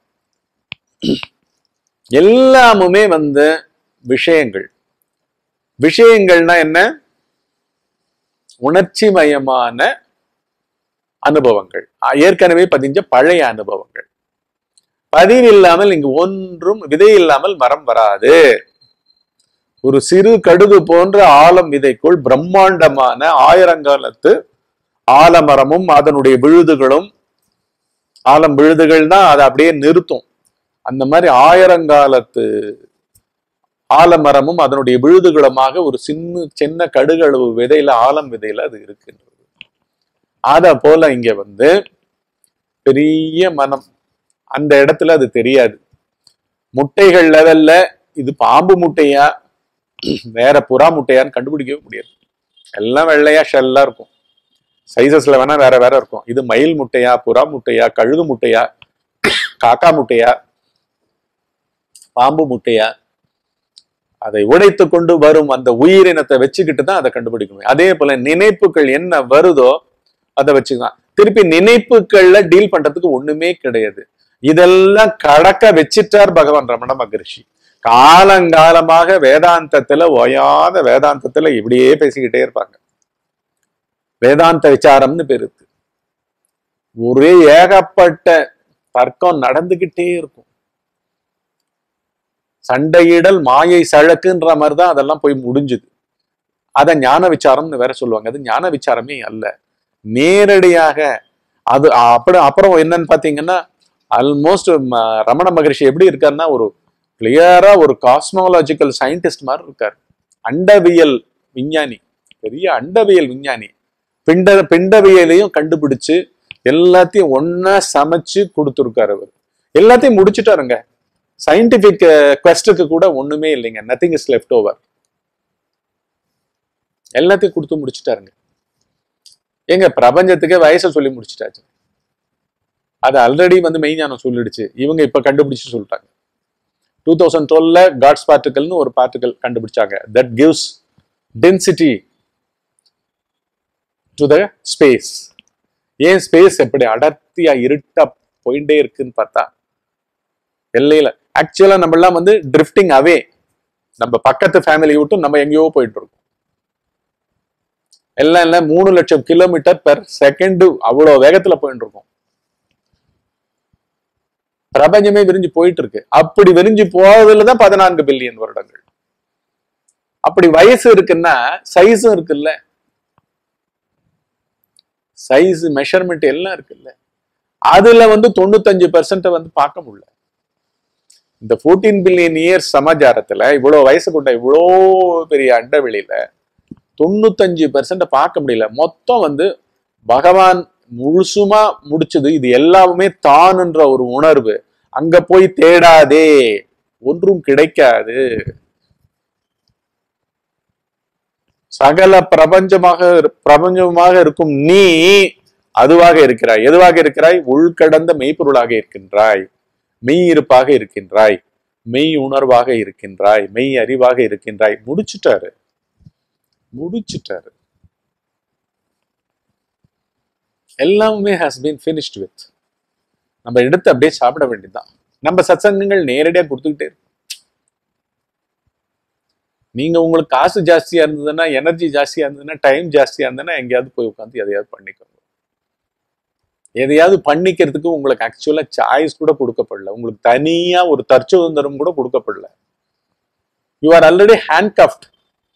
எல்லாமுமே வந்து விஷயங்கள் விஷயங்கள்னா என்ன உணர்ச்சி மயமான அனுபவங்கள் அஹ் ஏற்கனவே பதிஞ்ச பழைய அனுபவங்கள் பதிவு இல்லாமல் இங்கு ஒன்றும் விதை இல்லாமல் மரம் வராது ஒரு சிறு கடுகு போன்ற ஆலம் விதைக்குள் பிரம்மாண்டமான ஆயிரங்காலத்து ஆலமரமும் அதனுடைய விழுதுகளும் ஆலம் விழுதுகள் தான் அதை அப்படியே நிறுத்தும் அந்த மாதிரி ஆயிரங்காலத்து ஆலமரமும் அதனுடைய விழுதுகளுமாக ஒரு சின்ன சின்ன கடுகளவு விதையில ஆலம் விதையில அது இருக்கின்றது அத போல இங்க வந்து பெரிய மனம் அந்த இடத்துல அது தெரியாது முட்டைகள் லெவல்ல இது பாம்பு முட்டையா வேற புறா முட்டையான்னு கண்டுபிடிக்கவே முடியாது எல்லாம் வெள்ளையா ஷெல்லா இருக்கும் சைசஸ்ல வேணா வேற வேற இருக்கும் இது மயில் முட்டையா புறா முட்டையா கழுகு முட்டையா காக்கா முட்டையா பாம்பு முட்டையா அதை உடைத்து கொண்டு வரும் அந்த உயிரினத்தை வச்சுக்கிட்டு தான் அதை கண்டுபிடிக்கணும் அதே போல நினைப்புகள் என்ன வருதோ அதை வச்சுக்கலாம் திருப்பி நினைப்புகள்ல டீல் பண்றதுக்கு ஒண்ணுமே கிடையாது இதெல்லாம் கடக்க வச்சிட்டார் பகவான் ரமண மகரிஷி காலங்காலமாக வேதாந்தத்துல ஓயாத வேதாந்தத்துல இப்படியே பேசிக்கிட்டே இருப்பாங்க வேதாந்த விசாரம்னு பேரு இருக்கு ஒரே ஏகப்பட்ட தர்க்கம் நடந்துகிட்டே இருக்கும் சண்டையிடல் மாயை சழக்குன்ற மாதிரி தான் அதெல்லாம் போய் முடிஞ்சுது அத ஞான விசாரம்னு வேற சொல்லுவாங்க அது ஞான விசாரமே அல்ல நேரடியாக அது அப்படி அப்புறம் என்னன்னு பாத்தீங்கன்னா ஆல்மோஸ்ட் ரமண மகரிஷி எப்படி இருக்காருன்னா ஒரு கிளியரா ஒரு காஸ்மாலஜிக்கல் சயின்டிஸ்ட் மாதிரி இருக்காரு அண்டவியல் விஞ்ஞானி பெரிய அண்டவியல் விஞ்ஞானி பிண்ட பிண்டவியலையும் கண்டுபிடிச்சு எல்லாத்தையும் ஒன்னா சமைச்சு கொடுத்துருக்காரு அவர் எல்லாத்தையும் முடிச்சுட்டாருங்க சயின்டிபிக் குவெஸ்டுக்கு கூட ஒண்ணுமே இல்லைங்க நத்திங் இஸ் லெஃப்ட் ஓவர் எல்லாத்தையும் கொடுத்து முடிச்சுட்டாருங்க எங்க பிரபஞ்சத்துக்கே வயசை சொல்லி முடிச்சுட்டாச்சு அது ஆல்ரெடி வந்து மெய்ஞானம் சொல்லிடுச்சு இவங்க இப்ப கண்டுபிடிச்சு சொல்லிட்டாங்க டூ தௌசண்ட் டுவெல்ல காட்ஸ் பார்ட்டிகல்னு ஒரு பார்ட்டிகல் கண்டுபிடிச்சாங்க that gives density to the space ஏன் ஸ்பேஸ் எப்படி அடர்த்தியா இருட்டா போயிட்டே இருக்குன்னு பார்த்தா எல்லையில ஆக்சுவலா நம்ம எல்லாம் வந்து ட்ரிஃப்டிங் அவே நம்ம பக்கத்து ஃபேமிலி விட்டு நம்ம எங்கேயோ போயிட்டு இருக்கோம் எல்லாம் இல்ல மூணு லட்சம் கிலோமீட்டர் பெர் செகண்ட் அவ்வளவு வேகத்துல போயிட்டு இருக்கோம் பிரபஞ்சமே விரிஞ்சு போயிட்டு இருக்கு அப்படி விரிஞ்சு போறதுலதான் பதினான்கு பில்லியன் வருடங்கள் அப்படி வயசு இருக்குன்னா சைஸும் இருக்குல்ல சைஸ் மெஷர்மெண்ட் எல்லாம் இருக்குல்ல அதுல வந்து தொண்ணூத்தஞ்சு பெர்சென்ட் வந்து பார்க்க முடியல இந்த ஃபோர்டீன் பில்லியன் இயர்ஸ் சமாச்சாரத்துல இவ்வளவு வயசு கொண்ட இவ்வளோ பெரிய அண்டவெளியில தொண்ணூத்தஞ்சு பெர்சன்ட் பார்க்க முடியல மொத்தம் வந்து பகவான் முழுசுமா முடிச்சது இது எல்லாமே தான்ன்ற ஒரு உணர்வு அங்க போய் தேடாதே ஒன்றும் கிடைக்காது சகல பிரபஞ்சமாக இரு- பிரபஞ்சமாக இருக்கும் நீ அதுவாக இருக்கிறாய் எதுவாக இருக்கிறாய் உள்கடந்த மெய்ப்பொருளாக இருக்கின்றாய் மெய் இருப்பாக இருக்கின்றாய் மெய் உணர்வாக இருக்கின்றாய் மெய் அறிவாக இருக்கின்றாய் முடிச்சிட்டாரு முடிச்சிட்டாரு எல்லாமே ஹாஸ் பீன் finished வித் நம்ம எடுத்து அப்படியே சாப்பிட வேண்டியதுதான் நம்ம சத்சங்கங்கள் நேரடியா கொடுத்துக்கிட்டே இருக்கும் நீங்க உங்களுக்கு காசு ஜாஸ்தியா இருந்ததுன்னா எனர்ஜி ஜாஸ்தியா இருந்ததுன்னா டைம் ஜாஸ்தியா இருந்ததுன்னா எங்கேயாவது போய் உட்காந்து எதையாவது பண்ணிக்கோங்க எதையாவது பண்ணிக்கிறதுக்கு உங்களுக்கு ஆக்சுவலா சாய்ஸ் கூட கொடுக்கப்படல உங்களுக்கு தனியா ஒரு தற்சுதந்திரம் கூட கொடுக்கப்படல you are already handcuffed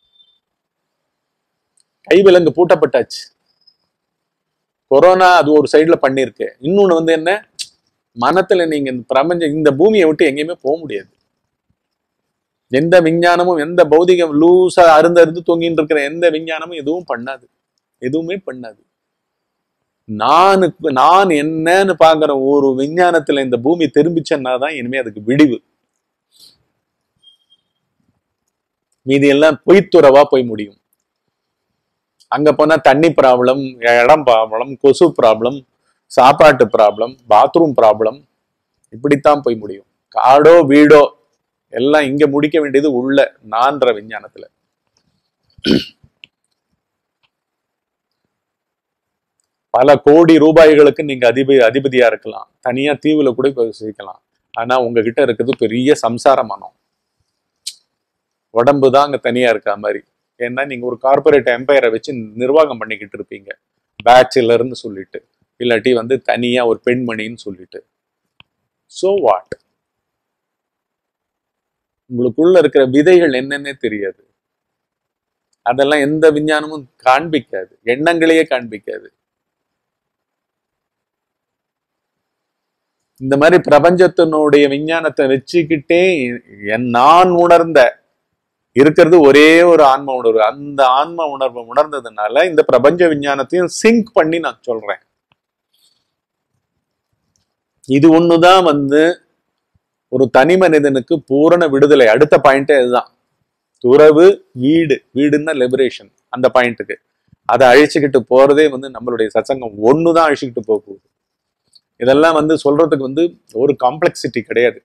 கைவிலங்கு பூட்டப்பட்டாச்சு கொரோனா அது ஒரு சைடுல பண்ணிருக்கு இன்னொன்னு வந்து என்ன மனத்துல நீங்க இந்த பிரபஞ்சம் இந்த பூமியை விட்டு எங்கேயுமே போக முடியாது எந்த விஞ்ஞானமும் எந்த பௌதிகம் லூசா அருந்து அருந்து தொங்கின்னு இருக்கிற எந்த விஞ்ஞானமும் எதுவும் பண்ணாது எதுவுமே பண்ணாது நானுக்கு நான் என்னன்னு பாக்குற ஒரு விஞ்ஞானத்துல இந்த பூமி திரும்பிச்சேன்னா தான் இனிமே அதுக்கு விடிவு மீதி எல்லாம் பொய்த்துறவா போய் முடியும் அங்க போனா தண்ணி ப்ராப்ளம் இடம் ப்ராப்ளம் கொசு ப்ராப்ளம் சாப்பாட்டு ப்ராப்ளம் பாத்ரூம் ப்ராப்ளம் இப்படித்தான் போய் முடியும் காடோ வீடோ எல்லாம் இங்க முடிக்க வேண்டியது உள்ள நான்ற விஞ்ஞானத்துல பல கோடி ரூபாய்களுக்கு நீங்க அதிபதி அதிபதியா இருக்கலாம் தனியா தீவுல கூட போய் வசிக்கலாம் ஆனா உங்ககிட்ட இருக்கிறது பெரிய சம்சார மனம் உடம்பு தான் அங்க தனியா இருக்கா மாதிரி ஏன்னா நீங்க ஒரு கார்பரேட் எம்பையரை வச்சு நிர்வாகம் பண்ணிக்கிட்டு இருப்பீங்க பேச்சுலர்னு சொல்லிட்டு இல்லாட்டி வந்து தனியா ஒரு பெண்மணின்னு சொல்லிட்டு சோ வாட் உங்களுக்குள்ள இருக்கிற விதைகள் என்னன்னே தெரியாது அதெல்லாம் எந்த விஞ்ஞானமும் காண்பிக்காது எண்ணங்களையே காண்பிக்காது இந்த மாதிரி பிரபஞ்சத்தினுடைய விஞ்ஞானத்தை வச்சுக்கிட்டே என் நான் உணர்ந்த இருக்கிறது ஒரே ஒரு ஆன்ம உணர்வு அந்த ஆன்ம உணர்வை உணர்ந்ததுனால இந்த பிரபஞ்ச விஞ்ஞானத்தையும் சிங்க் பண்ணி நான் சொல்றேன் இது ஒண்ணுதான் வந்து ஒரு தனி மனிதனுக்கு பூரண விடுதலை அடுத்த பாயிண்டே இதுதான் துறவு வீடு வீடுன்னா லிபரேஷன் அந்த பாயிண்ட்டுக்கு அதை அழிச்சுக்கிட்டு போறதே வந்து நம்மளுடைய சத்சங்கம் ஒண்ணுதான் அழிச்சுக்கிட்டு போக போகுது இதெல்லாம் வந்து சொல்றதுக்கு வந்து ஒரு காம்ப்ளெக்சிட்டி கிடையாது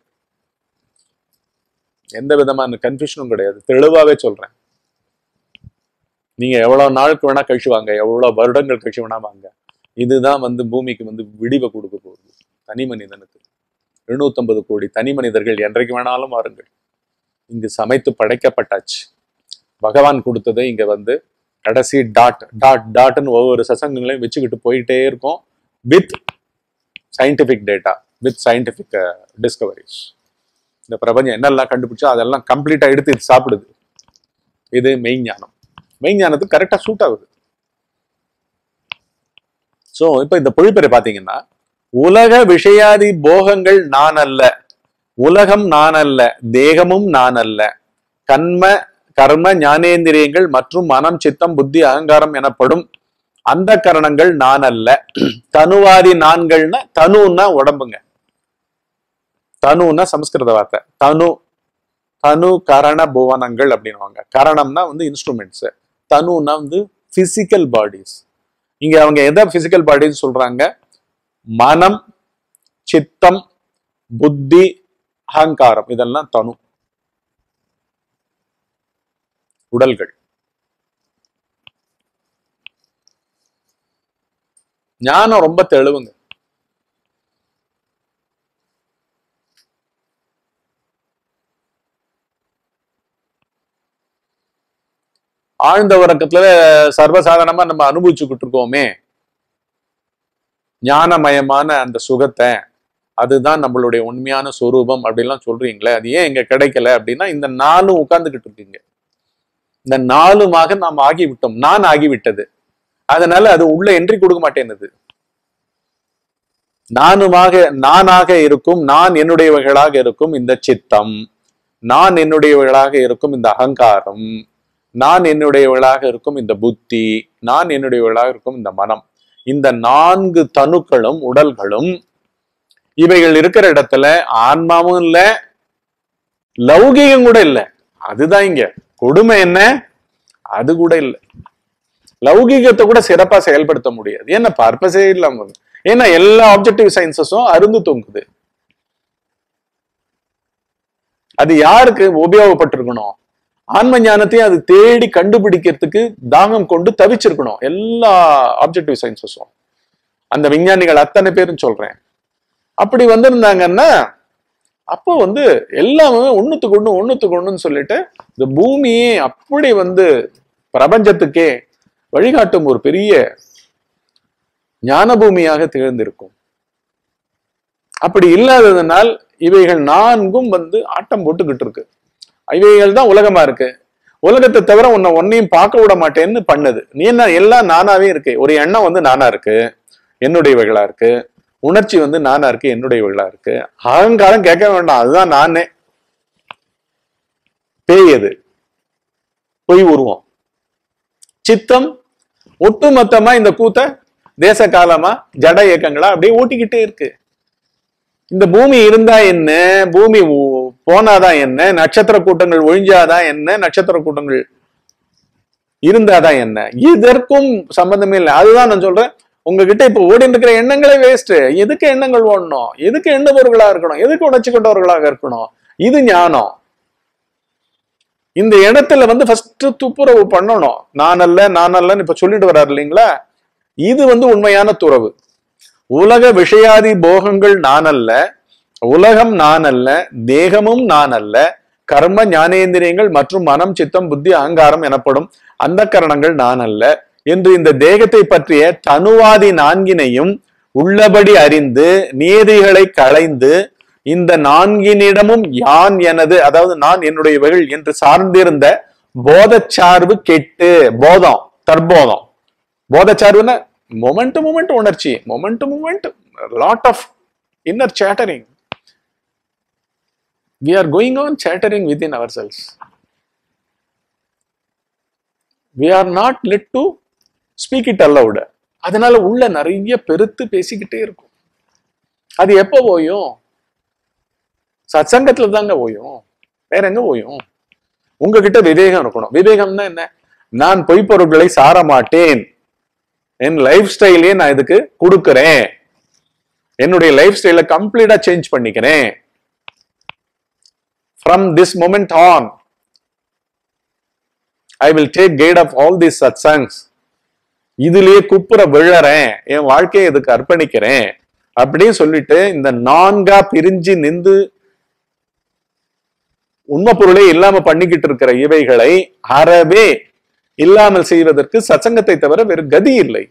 எந்த விதமான கன்ஃபியூஷனும் கிடையாது தெளிவாவே சொல்றேன் நீங்க எவ்வளவு நாளுக்கு வேணா கழிச்சு வாங்க எவ்வளவு வருடங்கள் கழிச்சு வேணா வாங்க இதுதான் வந்து பூமிக்கு வந்து விடிவை கொடுக்க போகுது தனி மனிதனுக்கு எழுநூத்தம்பது கோடி தனி மனிதர்கள் என்றைக்கு வேணாலும் வாருங்கள் இங்கு சமைத்து படைக்கப்பட்டாச்சு பகவான் கொடுத்ததை இங்க வந்து கடைசி டாட் டாட் டாட்னு ஒவ்வொரு சசங்கங்களையும் வச்சுக்கிட்டு போயிட்டே இருக்கோம் with scientific data with scientific discoveries இந்த பிரபஞ்சம் என்னெல்லாம் கண்டுபிடிச்சோ அதெல்லாம் கம்ப்ளீட்டா எடுத்து இது சாப்பிடுது இது மெய்ஞானம் மெய்ஞானத்துக்கு கரெக்டா சூட் ஆகுது சோ இப்ப இந்த பொழிப்பறை பாத்தீங்கன்னா உலக விஷயாதி போகங்கள் நான் அல்ல உலகம் நான் அல்ல தேகமும் நான் அல்ல கண்ம கர்ம ஞானேந்திரியங்கள் மற்றும் மனம் சித்தம் புத்தி அகங்காரம் எனப்படும் அந்த கரணங்கள் நான் அல்ல தனுவாதி நான்கள்னா தனுன்னா உடம்புங்க தனுன்னா சமஸ்கிருத வார்த்தை தனு தனு கரண புவனங்கள் அப்படின்னுவாங்க கரணம்னா வந்து இன்ஸ்ட்ருமெண்ட்ஸ் தனுன்னா வந்து பிசிக்கல் பாடிஸ் இங்க அவங்க எதை பிசிக்கல் பாடின்னு சொல்றாங்க மனம் சித்தம் புத்தி அகங்காரம் இதெல்லாம் தனு உடல்கள் ஞானம் ரொம்ப தெளிவுங்க ஆழ்ந்த உறக்கத்துல சர்வசாதாரணமா நம்ம அனுபவிச்சுக்கிட்டு இருக்கோமே ஞானமயமான அந்த சுகத்தை அதுதான் நம்மளுடைய உண்மையான சொரூபம் அப்படிலாம் சொல்றீங்களே அது ஏன் இங்க கிடைக்கல அப்படின்னா இந்த நாலும் உட்கார்ந்துகிட்டு இருக்கீங்க இந்த நாலுமாக நாம் ஆகிவிட்டோம் நான் ஆகிவிட்டது அதனால அது உள்ள என்ட்ரி கொடுக்க மாட்டேன்னுது நானுமாக நானாக இருக்கும் நான் என்னுடையவைகளாக இருக்கும் இந்த சித்தம் நான் என்னுடையவர்களாக இருக்கும் இந்த அகங்காரம் நான் என்னுடையவளாக இருக்கும் இந்த புத்தி நான் என்னுடையவளாக இருக்கும் இந்த மனம் இந்த நான்கு தனுக்களும் உடல்களும் இவைகள் இருக்கிற இடத்துல ஆன்மாவும் இல்ல லௌகிகம் கூட இல்ல அதுதான் இங்க கொடுமை என்ன அது கூட இல்ல லௌகீகத்தை கூட சிறப்பா செயல்படுத்த முடியாது ஏன்னா பர்பஸே இல்லாம இருக்கு. ஏன்னா எல்லா ஆப்ஜெக்டிவ் சயின்சஸும் அருந்து தொங்குது அது யாருக்கு உபயோகப்பட்டிருக்கணும் ஆன்ம ஞானத்தையும் அது தேடி கண்டுபிடிக்கிறதுக்கு தாகம் கொண்டு தவிச்சிருக்கணும் எல்லா ஆப்ஜெக்டிவ் சயின்சஸும் அந்த விஞ்ஞானிகள் அத்தனை பேரும் சொல்றேன் அப்படி வந்திருந்தாங்கன்னா அப்போ வந்து எல்லாமே ஒண்ணுத்துக்கு ஒண்ணு ஒண்ணுத்துக்கு ஒண்ணுன்னு சொல்லிட்டு இந்த பூமியே அப்படி வந்து பிரபஞ்சத்துக்கே வழிகாட்டும் ஒரு பெரிய ஞான பூமியாக திகழ்ந்திருக்கும் அப்படி இல்லாததனால் இவைகள் நான்கும் வந்து ஆட்டம் போட்டுக்கிட்டு இருக்கு இவைகள் தான் உலகமா இருக்கு உலகத்தை தவிர உன்னை ஒன்னையும் பார்க்க விட மாட்டேன்னு பண்ணுது நீ என்ன எல்லாம் நானாவே இருக்கு ஒரு எண்ணம் வந்து நானா இருக்கு என்னுடையவைகளா இருக்கு உணர்ச்சி வந்து நானா இருக்கு என்னுடையவைகளா இருக்கு அகங்காரம் கேட்க வேண்டாம் அதுதான் நானே பேய் அது பொய் உருவம் சித்தம் ஒட்டுமொத்தமா இந்த கூத்த தேச காலமா ஜட இயக்கங்களா அப்படியே ஓட்டிக்கிட்டே இருக்கு இந்த பூமி இருந்தா என்ன பூமி உ- போனாதான் என்ன நட்சத்திர கூட்டங்கள் ஒழிஞ்சாதான் என்ன நட்சத்திர கூட்டங்கள் இருந்தாதான் என்ன இதற்கும் சம்பந்தமே இல்லை அதுதான் நான் சொல்றேன் உங்ககிட்ட இப்ப ஓடிட்டு இருக்கிற எண்ணங்களே வேஸ்ட் எதுக்கு எண்ணங்கள் ஓடணும் எதுக்கு எண்ணுபவர்களா இருக்கணும் எதுக்கு உணர்ச்சி கொண்டவர்களாக இருக்கணும் இது ஞானம் இந்த இடத்துல வந்து ஃபர்ஸ்ட் துப்புரவு பண்ணணும் நான் அல்ல நான் அல்லன்னு இப்ப சொல்லிட்டு வர்றாரு இல்லைங்களா இது வந்து உண்மையான துறவு உலக விஷயாதி போகங்கள் நான் அல்ல உலகம் நான் அல்ல தேகமும் நான் அல்ல கர்ம ஞானேந்திரியங்கள் மற்றும் மனம் சித்தம் புத்தி அகங்காரம் எனப்படும் அந்த கரணங்கள் நான் அல்ல என்று இந்த தேகத்தை பற்றிய தனுவாதி நான்கினையும் உள்ளபடி அறிந்து நியதிகளை களைந்து இந்த நான்கினிடமும் யான் எனது அதாவது நான் என்னுடையவர்கள் என்று சார்ந்திருந்த போதச்சார்பு கெட்டு போதம் தற்போதம் போதச்சார்புன்னா மொமெண்ட் மூமெண்ட் உணர்ச்சி moment moment lot of inner chattering we are going on chattering within ourselves we are not let to speak it aloud அதனால உள்ள நிறைய பெருத்து பேசிக்கிட்டே இருக்கும் அது எப்போ ஓயும் சத்சங்கத்துல தாங்க ஓயும் வேற எங்க ஓயும் உங்ககிட்ட விவேகம் இருக்கணும் விவேகம்னா என்ன நான் பொய்ப்பொருட்களை சார மாட்டேன் என் லைஃப் ஸ்டைலே நான் இதுக்கு கொடுக்கிறேன் என்னுடைய லைஃப் ஸ்டைலை கம்ப்ளீட்டா சேஞ்ச் பண்ணிக்கிறேன் from this moment on I will take guide of all this satsangs இதுலயே குப்புற விழறேன் என் வாழ்க்கையை இதுக்கு அர்ப்பணிக்கிறேன் அப்படின்னு சொல்லிட்டு இந்த நான்கா பிரிஞ்சு நின்று உண்மை பொருளே இல்லாம பண்ணிக்கிட்டு இருக்கிற இவைகளை அறவே இல்லாமல் செய்வதற்கு சத்சங்கத்தை தவிர வேறு கதி இல்லை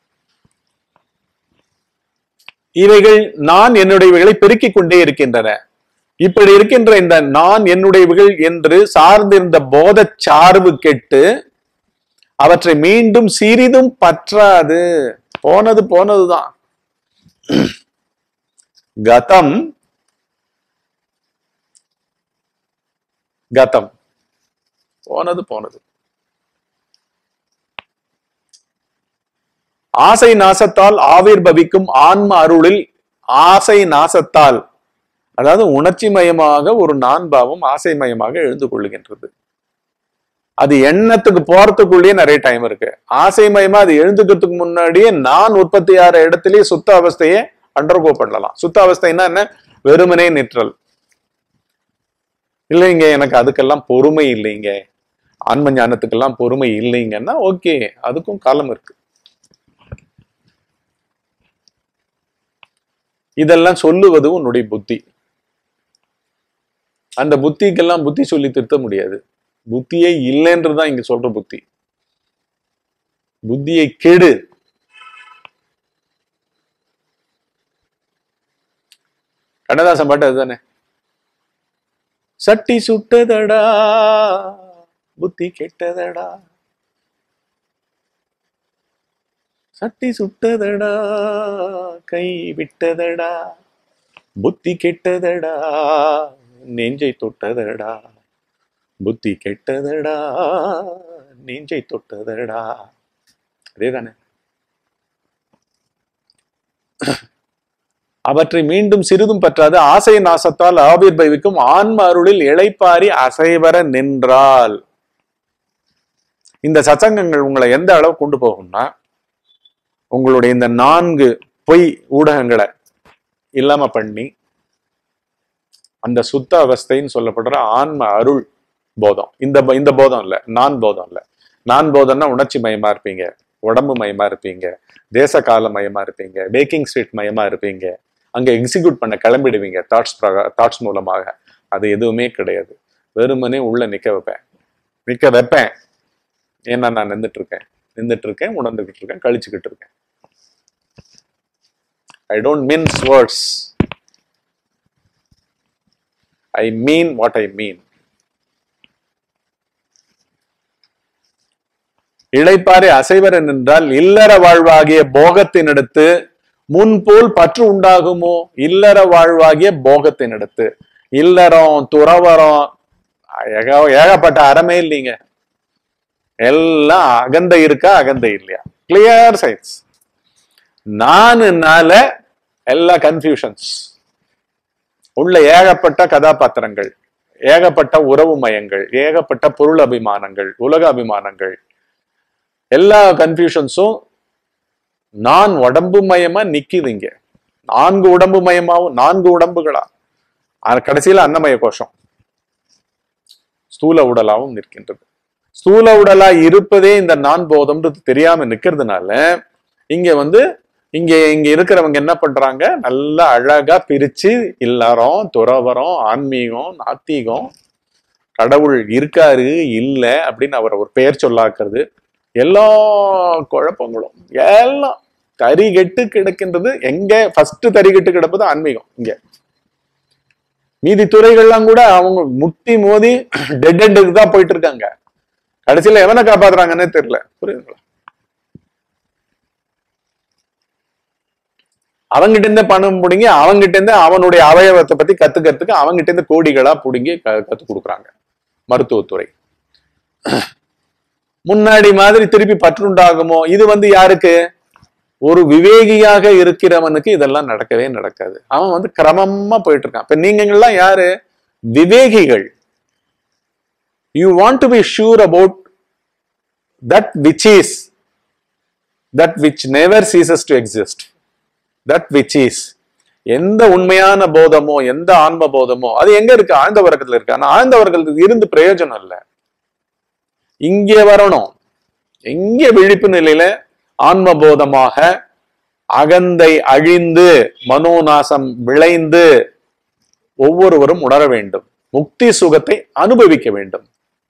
இவைகள் நான் என்னுடையவைகளை பெருக்கிக் கொண்டே இருக்கின்றன இப்படி இருக்கின்ற இந்த நான் என்னுடையவைகள் என்று சார்ந்திருந்த போத சார்பு கெட்டு அவற்றை மீண்டும் சிறிதும் பற்றாது போனது போனதுதான் கதம் கதம் போனது போனது ஆசை நாசத்தால் ஆவிர்பவிக்கும் ஆன்ம அருளில் ஆசை நாசத்தால் அதாவது உணர்ச்சி மயமாக ஒரு நான் பாவம் ஆசை மயமாக எழுந்து கொள்ளுகின்றது அது எண்ணத்துக்கு போறதுக்குள்ளேயே நிறைய டைம் இருக்கு ஆசை மயமா அது எழுந்துக்கிறதுக்கு முன்னாடியே நான் உற்பத்தி ஆகிற இடத்திலேயே சுத்த அவஸ்தையை அண்டர்கோ பண்ணலாம் சுத்த அவஸ்தைன்னா என்ன வெறுமனே நிற்றல் இல்லைங்க எனக்கு அதுக்கெல்லாம் பொறுமை இல்லைங்க ஆன்ம ஞானத்துக்கெல்லாம் பொறுமை இல்லைங்கன்னா ஓகே அதுக்கும் காலம் இருக்கு இதெல்லாம் சொல்லுவது உன்னுடைய புத்தி அந்த புத்திக்கெல்லாம் புத்தி சொல்லி திருத்த முடியாது புத்தியே இல்லைன்றதுதான் இங்க சொல்ற புத்தி புத்தியை கெடு கண்ணதாசன் பாட்டு அதுதானே சட்டி சுட்டதடா புத்தி கெட்டதடா சட்டி சுட்டதடா கை விட்டதடா புத்தி கெட்டதடா நெஞ்சை தொட்டதடா புத்தி கெட்டதடா நெஞ்சை தொட்டதடா அதேதானே அவற்றை மீண்டும் சிறிதும் பற்றாது ஆசை நாசத்தால் ஆவிர்பவிக்கும் ஆன்ம அருளில் இளைப்பாரி அசைவர நின்றால் இந்த சச்சங்கங்கள் உங்களை எந்த அளவு கொண்டு போகும்னா உங்களுடைய இந்த நான்கு பொய் ஊடகங்களை இல்லாம பண்ணி அந்த சுத்த அவஸ்தைன்னு சொல்லப்படுற ஆன்ம அருள் போதம் இந்த ப- இந்த போதம் இல்ல நான் போதம் இல்ல நான் போதம்னா உணர்ச்சி மயமா இருப்பீங்க உடம்பு மயமா இருப்பீங்க தேச கால மயமா இருப்பீங்க பேக்கிங் ஸ்ட்ரீட் மயமா இருப்பீங்க அங்க எக்ஸிக்யூட் பண்ண கிளம்பிடுவீங்க தாட்ஸ் தாட்ஸ் மூலமாக அது எதுவுமே கிடையாது வெறுமனே உள்ள நிக்க வைப்பேன் நிக்க வைப்பேன் ஏன்னா நான் நின்றுட்டு இருக்கேன் நின்றுட்டு இருக்கேன் உணர்ந்துகிட்டு இருக்கேன் கழிச்சுக்கிட்டு இருக்கேன் I don't means words I mean what I mean இளைப்பாறை அசைவர் என்றால் இல்லற வாழ்வாகிய போகத்தினடுத்து முன்போல் பற்று உண்டாகுமோ இல்லற வாழ்வாகிய போகத்தினடுத்து இல்லறம் துறவரம் ஏக- ஏகப்பட்ட அறமே இல்லைங்க எல்லாம் அகந்தை இருக்கா அகந்தை இல்லையா கிளியர் சைன்ஸ் நானுனால எல்லா கன்ஃபியூஷன்ஸ் உள்ள ஏகப்பட்ட கதாபாத்திரங்கள் ஏகப்பட்ட உறவு மயங்கள் ஏகப்பட்ட பொருள் அபிமானங்கள் உலக அபிமானங்கள் எல்லா கன்ஃபியூஷன்ஸும் நான் உடம்பு மயமா நிக்குது இங்க நான்கு உடம்பு மயமாவும் நான்கு உடம்புகளா ஆனா கடைசியில அன்னமய கோஷம் ஸ்தூல உடலாவும் நிற்கின்றது ஸ்தூல உடலா இருப்பதே இந்த நான் போதம்ன்றது தெரியாம நிக்கிறதுனால இங்க வந்து இங்க இங்க இருக்கிறவங்க என்ன பண்றாங்க நல்லா அழகா பிரிச்சு இல்லறம் துறவரம் ஆன்மீகம் நாத்திகம் கடவுள் இருக்காரு இல்ல அப்படின்னு அவர் ஒரு பெயர் சொல்லாக்குறது எல்லா குழப்பங்களும் எல்லாம் தறி கெட்டு கிடக்கின்றது எங்க ஃபர்ஸ்ட் தறி கெட்டு கிடப்பது ஆன்மீகம் இங்க மீதி துறைகள்லாம் கூட அவங்க முட்டி மோதி டெட் எண்டுக்கு தான் போயிட்டு இருக்காங்க கடைசியில எவனை காப்பாத்துறாங்கன்னே தெரியல புரியுதுங்களா அவங்கிட்ட இருந்தே பணம் பிடுங்கி அவங்கிட்ட இருந்து அவனுடைய அவயவத்தை பத்தி கத்துக்கிறதுக்கு அவங்கிட்ட இருந்து கோடிகளா பிடுங்கி க- கத்துக் கொடுக்குறாங்க மருத்துவத்துறை முன்னாடி மாதிரி திருப்பி பற்றுண்டாகுமோ இது வந்து யாருக்கு ஒரு விவேகியாக இருக்கிறவனுக்கு இதெல்லாம் நடக்கவே நடக்காது அவன் வந்து கிரமமா போயிட்டு இருக்கான் இப்ப நீங்கெல்லாம் யாரு விவேகிகள் you want to be sure about that which is that which never ceases to exist that which is எந்த உண்மையான போதமோ எந்த ஆன்ம போதமோ அது எங்க இருக்கு ஆழ்ந்த வர்க்கத்துல இருக்கு ஆனா ஆழ்ந்த வர்க்கத்துக்கு இருந்து பிரயோஜனம் இல்லை இங்கே வரணும் எங்கே விழிப்பு நிலையில ஆன்ம போதமாக அகந்தை அழிந்து மனோநாசம் விளைந்து ஒவ்வொருவரும் உணர வேண்டும் முக்தி சுகத்தை அனுபவிக்க வேண்டும்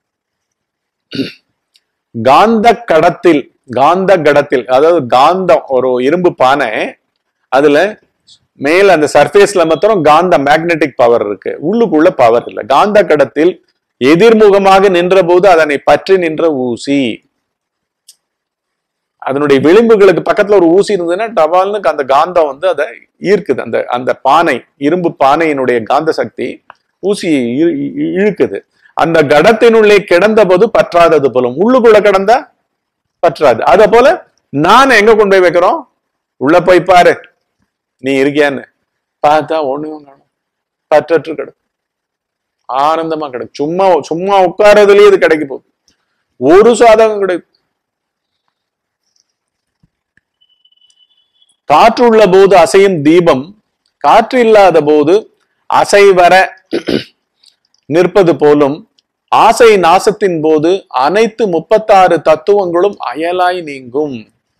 காந்த கடத்தில் காந்த கடத்தில் அதாவது காந்தம் ஒரு இரும்பு பானை அதுல மேல அந்த சர்ஃபேஸ்ல மாத்திரம் காந்த மேக்னெட்டிக் பவர் இருக்கு உள்ளுக்குள்ள பவர் இல்லை காந்த கடத்தில் எதிர்முகமாக நின்ற போது அதனை பற்றி நின்ற ஊசி அதனுடைய விளிம்புகளுக்கு பக்கத்துல ஒரு ஊசி இருந்ததுன்னா டபால்னு அந்த காந்தம் வந்து அதை ஈர்க்குது அந்த அந்த பானை இரும்பு பானையினுடைய காந்த சக்தி ஊசியை இழு- இழு- இழுக்குது அந்த கடத்தினுள்ளே கிடந்த போது பற்றாதது போலும் உள்ளுக்குள்ள கிடந்தா பற்றாது அத போல நான் எங்க கொண்டு போய் வைக்கிறோம் உள்ள போய் பாரு நீ இருக்கியான்னு பார்த்தா ஒண்ணும் காணும் பற்றற்று கிடக்கும் ஆனந்தமா கிடைக்கும் சும்மா சும்மா உட்காரதுலயே இது கிடைக்க போகுது ஒரு சாதகம் கிடைக்கும் காற்று உள்ள போது அசையும் தீபம் காற்று இல்லாத போது அசைவர நிற்பது போலும் ஆசை நாசத்தின் போது அனைத்து முப்பத்தாறு தத்துவங்களும் அயலாய் நீங்கும்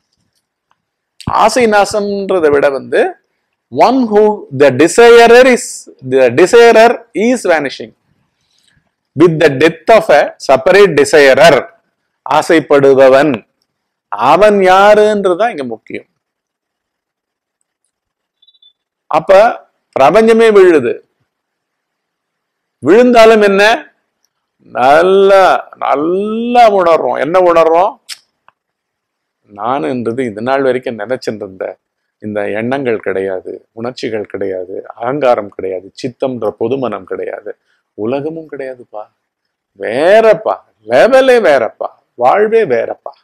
ஆசை நாசம்ன்றதை விட வந்து one who the desirer is the desirer is vanishing with the death of a separate desirer ஆசைப்படுபவன் அவன் யாருன்றதுதான் இங்க முக்கியம் அப்ப பிரபஞ்சமே விழுது விழுந்தாலும் என்ன நல்லா நல்லா உணர்றோம் என்ன உணர்றோம் நான் என்றது இது நாள் வரைக்கும் நினைச்சிட்டு இருந்த இந்த எண்ணங்கள் கிடையாது உணர்ச்சிகள் கிடையாது அகங்காரம் கிடையாது சித்தம்ன்ற பொதுமனம் கிடையாது உலகமும் கிடையாதுப்பா வேறப்பா லெவலே வேறப்பா வாழ்வே வேறப்பா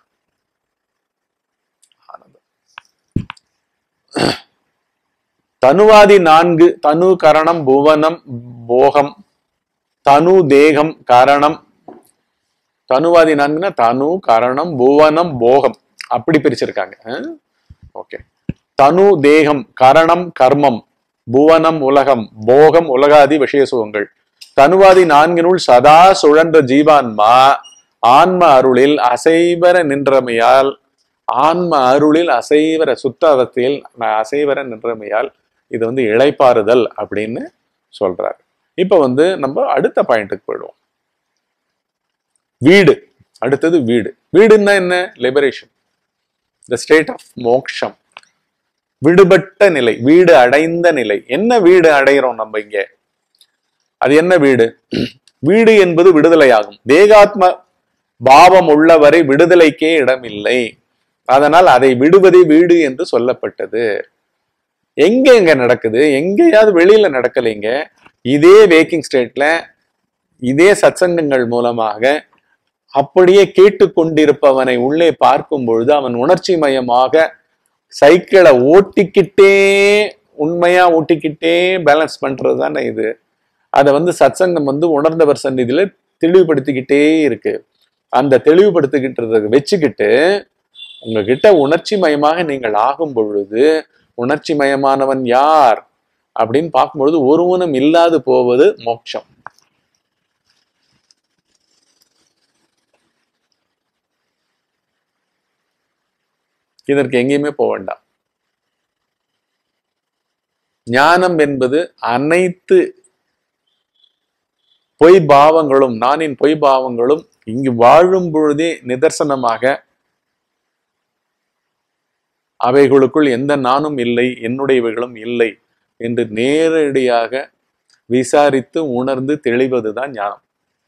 ஆனந்தம் தனுவாதி நான்கு தனு கரணம் புவனம் போகம் தனு தேகம் கரணம் தனுவாதி நான்குன்னா தனு கரணம் புவனம் போகம் அப்படி பிரிச்சிருக்காங்க ஓகே தனு தேகம் கரணம் கர்மம் புவனம் உலகம் போகம் உலகாதி விஷய சுகங்கள் தனுவாதி நான்கினுள் சதா சுழன்ற ஜீவான்மா ஆன்ம அருளில் அசைவர நின்றமையால் ஆன்ம அருளில் அசைவர சுத்த அவஸ்தையில் அசைவர நின்றமையால் இது வந்து இளைப்பாறுதல் அப்படின்னு சொல்றாரு இப்ப வந்து நம்ம அடுத்த பாயிண்ட்டுக்கு போயிடுவோம் வீடு அடுத்தது வீடு வீடுன்னா என்ன லிபரேஷன் த ஸ்டேட் ஆஃப் மோக்ஷம் விடுபட்ட நிலை வீடு அடைந்த நிலை என்ன வீடு அடைகிறோம் நம்ம இங்க அது என்ன வீடு வீடு என்பது விடுதலையாகும் தேகாத்ம பாவம் உள்ளவரை விடுதலைக்கே இடமில்லை அதனால் அதை விடுவதே வீடு என்று சொல்லப்பட்டது எங்க எங்க நடக்குது எங்கேயாவது வெளியில நடக்கலைங்க இதே வேக்கிங் ஸ்டேட்ல இதே சத்சங்கங்கள் மூலமாக அப்படியே கேட்டுக்கொண்டிருப்பவனை உள்ளே பார்க்கும் பொழுது அவன் உணர்ச்சி மயமாக சைக்கிளை ஓட்டிக்கிட்டே உண்மையா ஓட்டிக்கிட்டே பேலன்ஸ் பண்றது தானே இது அதை வந்து சத்சங்கம் வந்து உணர்ந்தவர் சந்நிதியில தெளிவுபடுத்திக்கிட்டே இருக்கு அந்த தெளிவுபடுத்திக்கிட்டு வச்சுக்கிட்டு உங்ககிட்ட உணர்ச்சி மயமாக நீங்கள் ஆகும் பொழுது உணர்ச்சி மயமானவன் யார் அப்படின்னு பார்க்கும்பொழுது ஒருவனும் இல்லாது போவது மோட்சம் இதற்கு எங்கேயுமே போக வேண்டாம் ஞானம் என்பது அனைத்து பொய் பாவங்களும் நானின் பொய் பாவங்களும் இங்கு வாழும் பொழுதே நிதர்சனமாக அவைகளுக்குள் எந்த நானும் இல்லை என்னுடையவைகளும் இல்லை என்று நேரடியாக விசாரித்து உணர்ந்து தெளிவதுதான் ஞானம்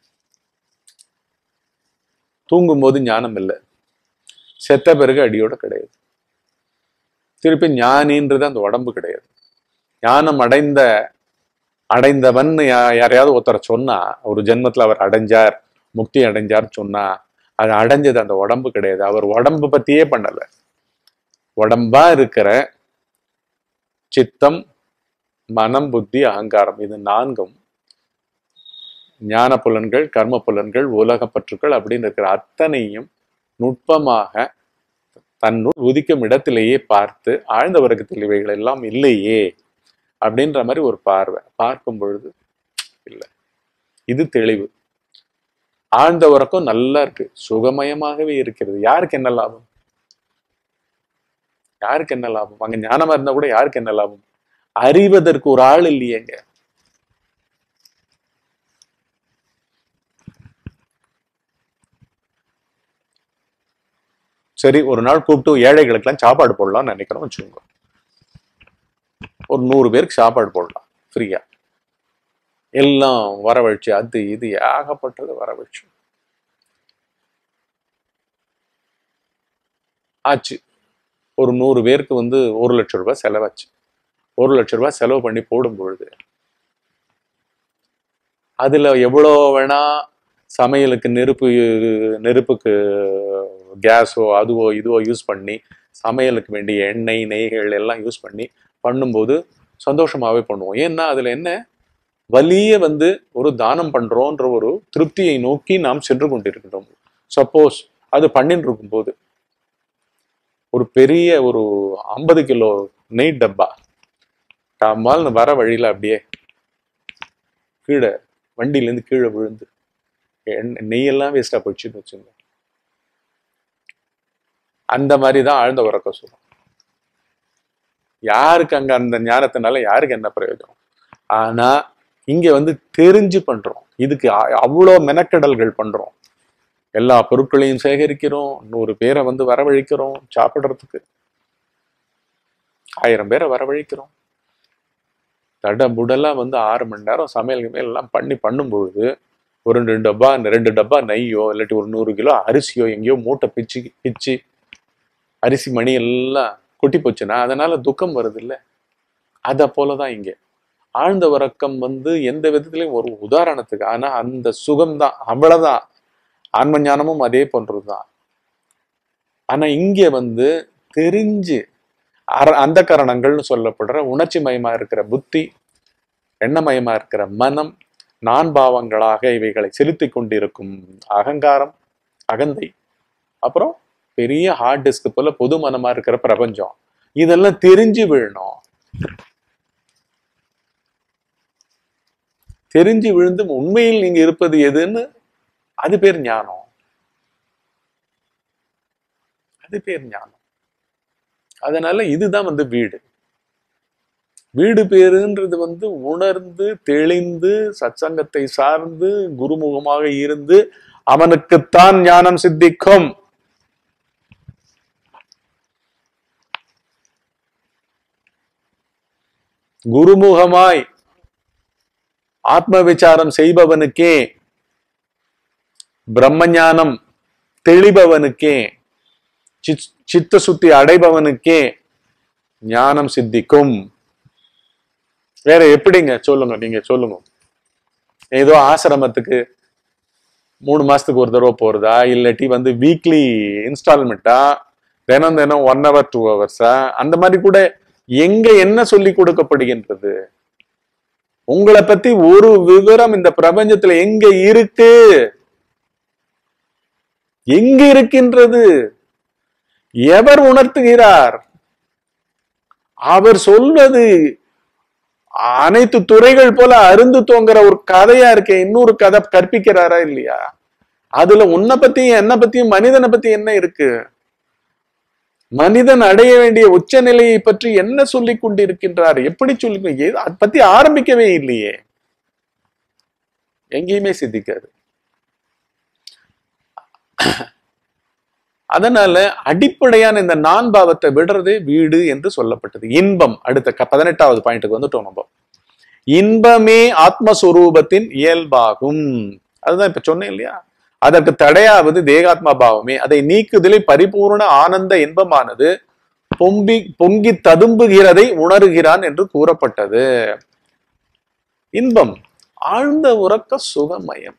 தூங்கும்போது ஞானம் இல்லை செத்த பிறகு அடியோட கிடையாது திருப்பி ஞானின்றது அந்த உடம்பு கிடையாது ஞானம் அடைந்த அடைந்தவன் யா- யாரையாவது ஒருத்தரை சொன்னா ஒரு ஜென்மத்துல அவர் அடைஞ்சார் முக்தி அடைஞ்சார் சொன்னா அது அடைஞ்சது அந்த உடம்பு கிடையாது அவர் உடம்பு பத்தியே பண்ணல உடம்பா இருக்கிற சித்தம் மனம் புத்தி அகங்காரம் இது நான்கும் ஞான புலன்கள் கர்ம புலன்கள் உலக பற்றுக்கள் அப்படின்னு இருக்கிற அத்தனையும் நுட்பமாக தன்னுள் உதிக்கும் இடத்திலேயே பார்த்து ஆழ்ந்த வர்க்கத்தில் இவைகள் எல்லாம் இல்லையே அப்படின்ற மாதிரி ஒரு பார்வை பார்க்கும் பொழுது இல்லை இது தெளிவு ஆழ்ந்த உறக்கம் நல்லா இருக்கு சுகமயமாகவே இருக்கிறது யாருக்கு என்ன லாபம் யாருக்கு என்ன லாபம் அங்க ஞானமா இருந்தா கூட யாருக்கு என்ன லாபம் அறிவதற்கு ஒரு ஆள் இல்லையேங்க சரி ஒரு நாள் கூப்பிட்டு ஏழைகளுக்கெல்லாம் சாப்பாடு போடலாம்னு நினைக்கிறோம் வச்சுக்கோங்க ஒரு நூறு பேருக்கு சாப்பாடு போடலாம் ஃப்ரீயா எல்லாம் வரவழைச்சு அது இது ஏகப்பட்டது வரவழைச்சு ஆச்சு ஒரு நூறு பேருக்கு வந்து ஒரு லட்சம் ரூபாய் செலவாச்சு ஒரு லட்சம் ரூபாய் செலவு பண்ணி போடும் பொழுது அதுல எவ்வளோ வேணா சமையலுக்கு நெருப்பு நெருப்புக்கு கேஸோ அதுவோ இதுவோ யூஸ் பண்ணி சமையலுக்கு வேண்டிய எண்ணெய் நெய்கள் எல்லாம் யூஸ் பண்ணி பண்ணும்போது சந்தோஷமாவே பண்ணுவோம் ஏன்னா அதுல என்ன வலிய வந்து ஒரு தானம் பண்றோன்ற ஒரு திருப்தியை நோக்கி நாம் சென்று கொண்டிருக்கிறோம் சப்போஸ் அது பண்ணிட்டு இருக்கும்போது ஒரு பெரிய ஒரு ஐம்பது கிலோ நெய் டப்பா கம்மால்னு வர வழியில அப்படியே கீழே வண்டியிலேருந்து கீழே விழுந்து எண்ணெய் நெய்யெல்லாம் வேஸ்டா போச்சுன்னு வச்சுங்க அந்த மாதிரி தான் ஆழ்ந்த உறக்க சொல்லும் யாருக்கு அங்க அந்த ஞானத்தினால யாருக்கு என்ன பிரயோஜனம் ஆனா இங்க வந்து தெரிஞ்சு பண்றோம் இதுக்கு அ- அவ்வளோ மெனக்கெடல்கள் பண்றோம் எல்லா பொருட்களையும் சேகரிக்கிறோம் நூறு பேரை வந்து வரவழைக்கிறோம் சாப்பிடுறதுக்கு ஆயிரம் பேரை வரவழைக்கிறோம் தட புடலா வந்து ஆறு மணி நேரம் சமையல் கிமையல் எல்லாம் பண்ணி பண்ணும்பொழுது ஒரு ரெண்டு டப்பா ரெண்டு டப்பா நெய்யோ இல்லாட்டி ஒரு நூறு கிலோ அரிசியோ எங்கேயோ மூட்டை பிச்சு பிச்சு அரிசி மணி எல்லாம் கொட்டி போச்சுன்னா அதனால துக்கம் வருது இல்ல அத போலதான் இங்க ஆழ்ந்த உறக்கம் வந்து எந்த விதத்திலையும் ஒரு உதாரணத்துக்கு ஆனா அந்த சுகம்தான் அவ்வளவுதான் ஆன்ம ஞானமும் அதே போன்றதுதான் ஆனா இங்க வந்து தெரிஞ்சு அர- அந்த கரணங்கள்னு சொல்லப்படுற உணர்ச்சி மயமா இருக்கிற புத்தி எண்ணமயமா இருக்கிற மனம் நான் பாவங்களாக இவைகளை செலுத்தி கொண்டிருக்கும் அகங்காரம் அகந்தை அப்புறம் பெரிய ஹார்ட் டிஸ்க் போல பொது மனமா இருக்கிற பிரபஞ்சம் இதெல்லாம் தெரிஞ்சு விழணும் தெரிஞ்சு விழுந்து உண்மையில் நீங்க இருப்பது எதுன்னு அது பேர் ஞானம் அது பேர் ஞானம் அதனால இதுதான் வந்து வீடு வீடு பேருன்றது வந்து உணர்ந்து தெளிந்து சத்சங்கத்தை சார்ந்து குருமுகமாக இருந்து அவனுக்குத்தான் ஞானம் சித்திக்கும் குருமுகமாய் ஆத்ம விசாரம் செய்பவனுக்கே பிரம்ம ஞானம் தெளிபவனுக்கே சித்- சித்த சுத்தி அடைபவனுக்கே ஞானம் சித்திக்கும் வேற எப்படிங்க சொல்லுங்க நீங்க சொல்லுங்க ஏதோ ஆசிரமத்துக்கு மூணு மாசத்துக்கு ஒரு தடவை போறதா இல்லாட்டி வந்து வீக்லி இன்ஸ்டால்மெண்ட்டா தினம் தினம் ஒன் ஹவர் டூ ஹவர்ஸா அந்த மாதிரி கூட எங்க என்ன சொல்லி கொடுக்கப்படுகின்றது உங்களை பத்தி ஒரு விவரம் இந்த பிரபஞ்சத்துல எங்க இருக்கு எங்க இருக்கின்றது எவர் உணர்த்துகிறார் அவர் சொல்வது அனைத்து துறைகள் போல அருந்து தோங்குற ஒரு கதையா இருக்கே இன்னொரு கதை கற்பிக்கிறாரா இல்லையா அதுல உன்னை பத்தியும் என்ன பத்தியும் மனிதனை பத்தி என்ன இருக்கு மனிதன் அடைய வேண்டிய உச்ச நிலையை பற்றி என்ன சொல்லிக் கொண்டிருக்கின்றார் எப்படி சொல்லி அதை பத்தி ஆரம்பிக்கவே இல்லையே எங்கேயுமே சித்திக்காது அதனால அடிப்படையான இந்த நான் பாவத்தை விடுறதே வீடு என்று சொல்லப்பட்டது இன்பம் அடுத்த க- பதினெட்டாவது பாயிண்ட்டுக்கு வந்துட்டோம் நம்ம இன்பமே ஆத்மஸ்வரூபத்தின் இயல்பாகும் அதுதான் இப்ப சொன்னேன் இல்லையா அதற்கு தடையாவது தேகாத்மா பாவமே அதை நீக்குதலே பரிபூர்ண ஆனந்த இன்பமானது பொம்பி பொங்கி ததும்புகிறதை உணர்கிறான் என்று கூறப்பட்டது இன்பம் ஆழ்ந்த உறக்க சுகமயம்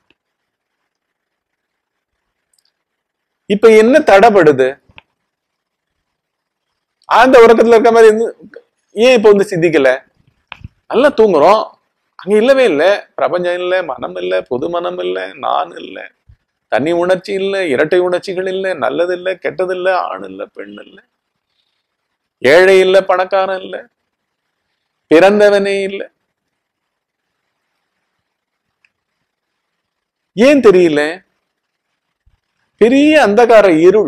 இப்ப என்ன தடைப்படுது ஆழ்ந்த உறக்கத்துல இருக்க மாதிரி இருந்து- ஏன் இப்ப வந்து சித்திக்கல நல்லா தூங்குறோம் அங்க இல்லவே இல்லை பிரபஞ்சம் இல்லை மனம் இல்லை பொது மனம் இல்லை நான் இல்லை தனி உணர்ச்சி இல்லை இரட்டை உணர்ச்சிகள் இல்லை நல்லது இல்லை கெட்டது இல்லை ஆண் இல்லை பெண் இல்லை ஏழை இல்லை பணக்காரன் இல்லை பிறந்தவனே இல்லை ஏன் தெரியல பெரிய அந்தகார இருள்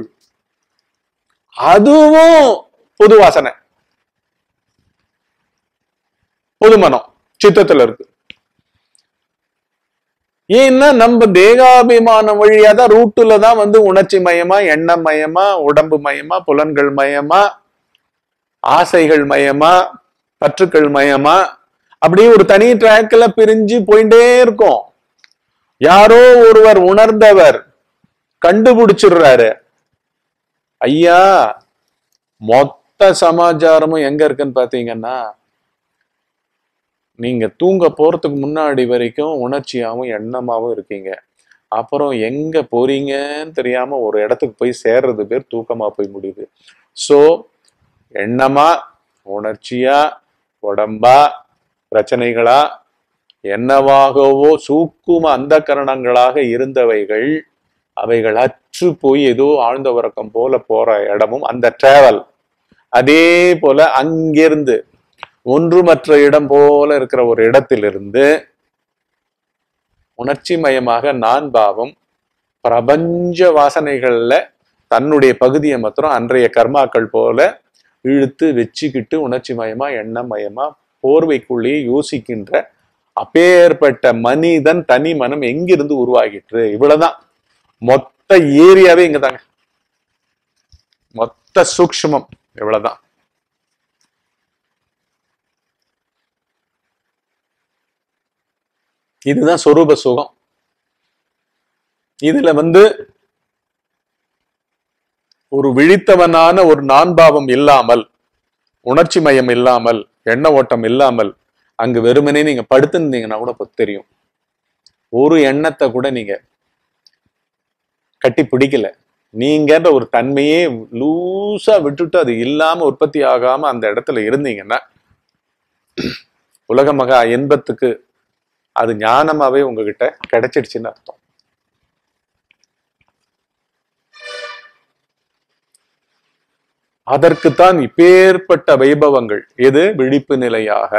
அதுவும் பொது வாசனை பொது மனம் சித்தத்துல இருக்கு ஏன்னா நம்ம தேகாபிமானம் வழியா தான் ரூட்டுல தான் வந்து உணர்ச்சி மயமா எண்ணம் மயமா உடம்பு மயமா புலன்கள் மயமா ஆசைகள் மயமா பற்றுக்கள் மயமா அப்படியே ஒரு தனி ட்ராக்ல பிரிஞ்சு போயிட்டே இருக்கும் யாரோ ஒருவர் உணர்ந்தவர் கண்டுபிடிச்சிடுறாரு ஐயா மொத்த சமாச்சாரமும் எங்க இருக்குன்னு பாத்தீங்கன்னா நீங்க தூங்க போறதுக்கு முன்னாடி வரைக்கும் உணர்ச்சியாவும் எண்ணமாவும் இருக்கீங்க அப்புறம் எங்க போறீங்கன்னு தெரியாம ஒரு இடத்துக்கு போய் சேர்றது பேர் தூக்கமா போய் முடியுது சோ எண்ணமா உணர்ச்சியா உடம்பா பிரச்சனைகளா என்னவாகவோ சூக்கும அந்த கரணங்களாக இருந்தவைகள் அவைகள் அற்று போய் ஏதோ ஆழ்ந்த உறக்கம் போல போற இடமும் அந்த டிராவல் அதே போல அங்கிருந்து ஒன்றுமற்ற இடம் போல இருக்கிற ஒரு இடத்திலிருந்து உணர்ச்சி மயமாக நான் பாவம் பிரபஞ்ச வாசனைகள்ல தன்னுடைய பகுதியை மாத்திரம் அன்றைய கர்மாக்கள் போல இழுத்து வச்சுக்கிட்டு உணர்ச்சி மயமா எண்ணமயமா போர்வைக்குள்ளேயே யோசிக்கின்ற அப்பேற்பட்ட மனிதன் தனி மனம் எங்கிருந்து உருவாகிற்று இவ்வளவுதான் மொத்த ஏரியாவே இங்கதாங்க மொத்த சூக்ஷ்மம் இவ்வளவுதான் இதுதான் சொரூப சுகம் இதுல வந்து ஒரு விழித்தவனான ஒரு நான்பாவம் இல்லாமல் உணர்ச்சி மயம் இல்லாமல் எண்ண ஓட்டம் இல்லாமல் அங்கு வெறுமனே நீங்க படுத்திருந்தீங்கன்னா கூட இப்ப தெரியும் ஒரு எண்ணத்தை கூட நீங்க கட்டி பிடிக்கல நீங்கன்ற ஒரு தன்மையே லூசா விட்டுட்டு அது இல்லாம உற்பத்தி ஆகாம அந்த இடத்துல இருந்தீங்கன்னா உலக மகா இன்பத்துக்கு அது ஞானமாவே உங்ககிட்ட கிடைச்சிடுச்சுன்னு அர்த்தம் அதற்குத்தான் இப்பேற்பட்ட வைபவங்கள் எது விழிப்பு நிலையாக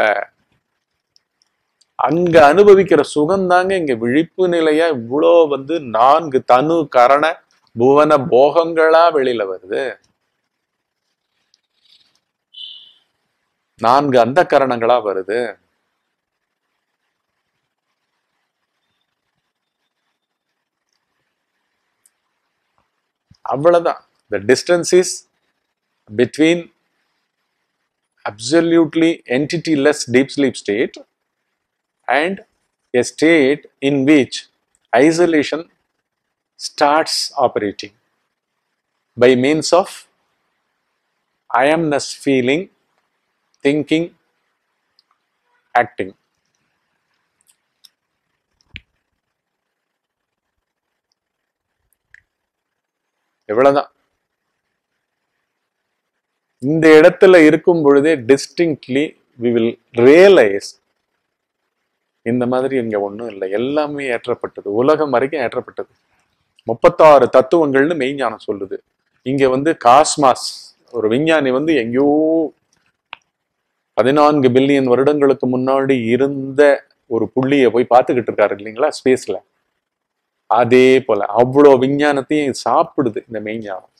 அங்க அனுபவிக்கிற சுகம்தாங்க இங்க விழிப்பு நிலையா இவ்வளோ வந்து நான்கு தனு கரண புவன போகங்களா வெளியில வருது நான்கு அந்த கரணங்களா வருது அவ்வளவுதான் the distance is between absolutely entity-less deep sleep state and a state in which isolation starts operating by means of I amness feeling, thinking, acting. எவ்வளவுதான் இந்த இடத்துல இருக்கும் பொழுதே டிஸ்டிங்க்ட்லி வி வில் ரியலைஸ் இந்த மாதிரி இங்க ஒண்ணும் இல்லை எல்லாமே ஏற்றப்பட்டது உலகம் வரைக்கும் ஏற்றப்பட்டது முப்பத்தாறு தத்துவங்கள்னு மெய்ஞானம் சொல்லுது இங்க வந்து காஸ்மாஸ் ஒரு விஞ்ஞானி வந்து எங்கேயோ பதினான்கு பில்லியன் வருடங்களுக்கு முன்னாடி இருந்த ஒரு புள்ளியை போய் பார்த்துக்கிட்டு இருக்காரு இல்லைங்களா ஸ்பேஸ்ல அதே போல அவ்வளோ விஞ்ஞானத்தையும் சாப்பிடுது இந்த மெய்ஞானம்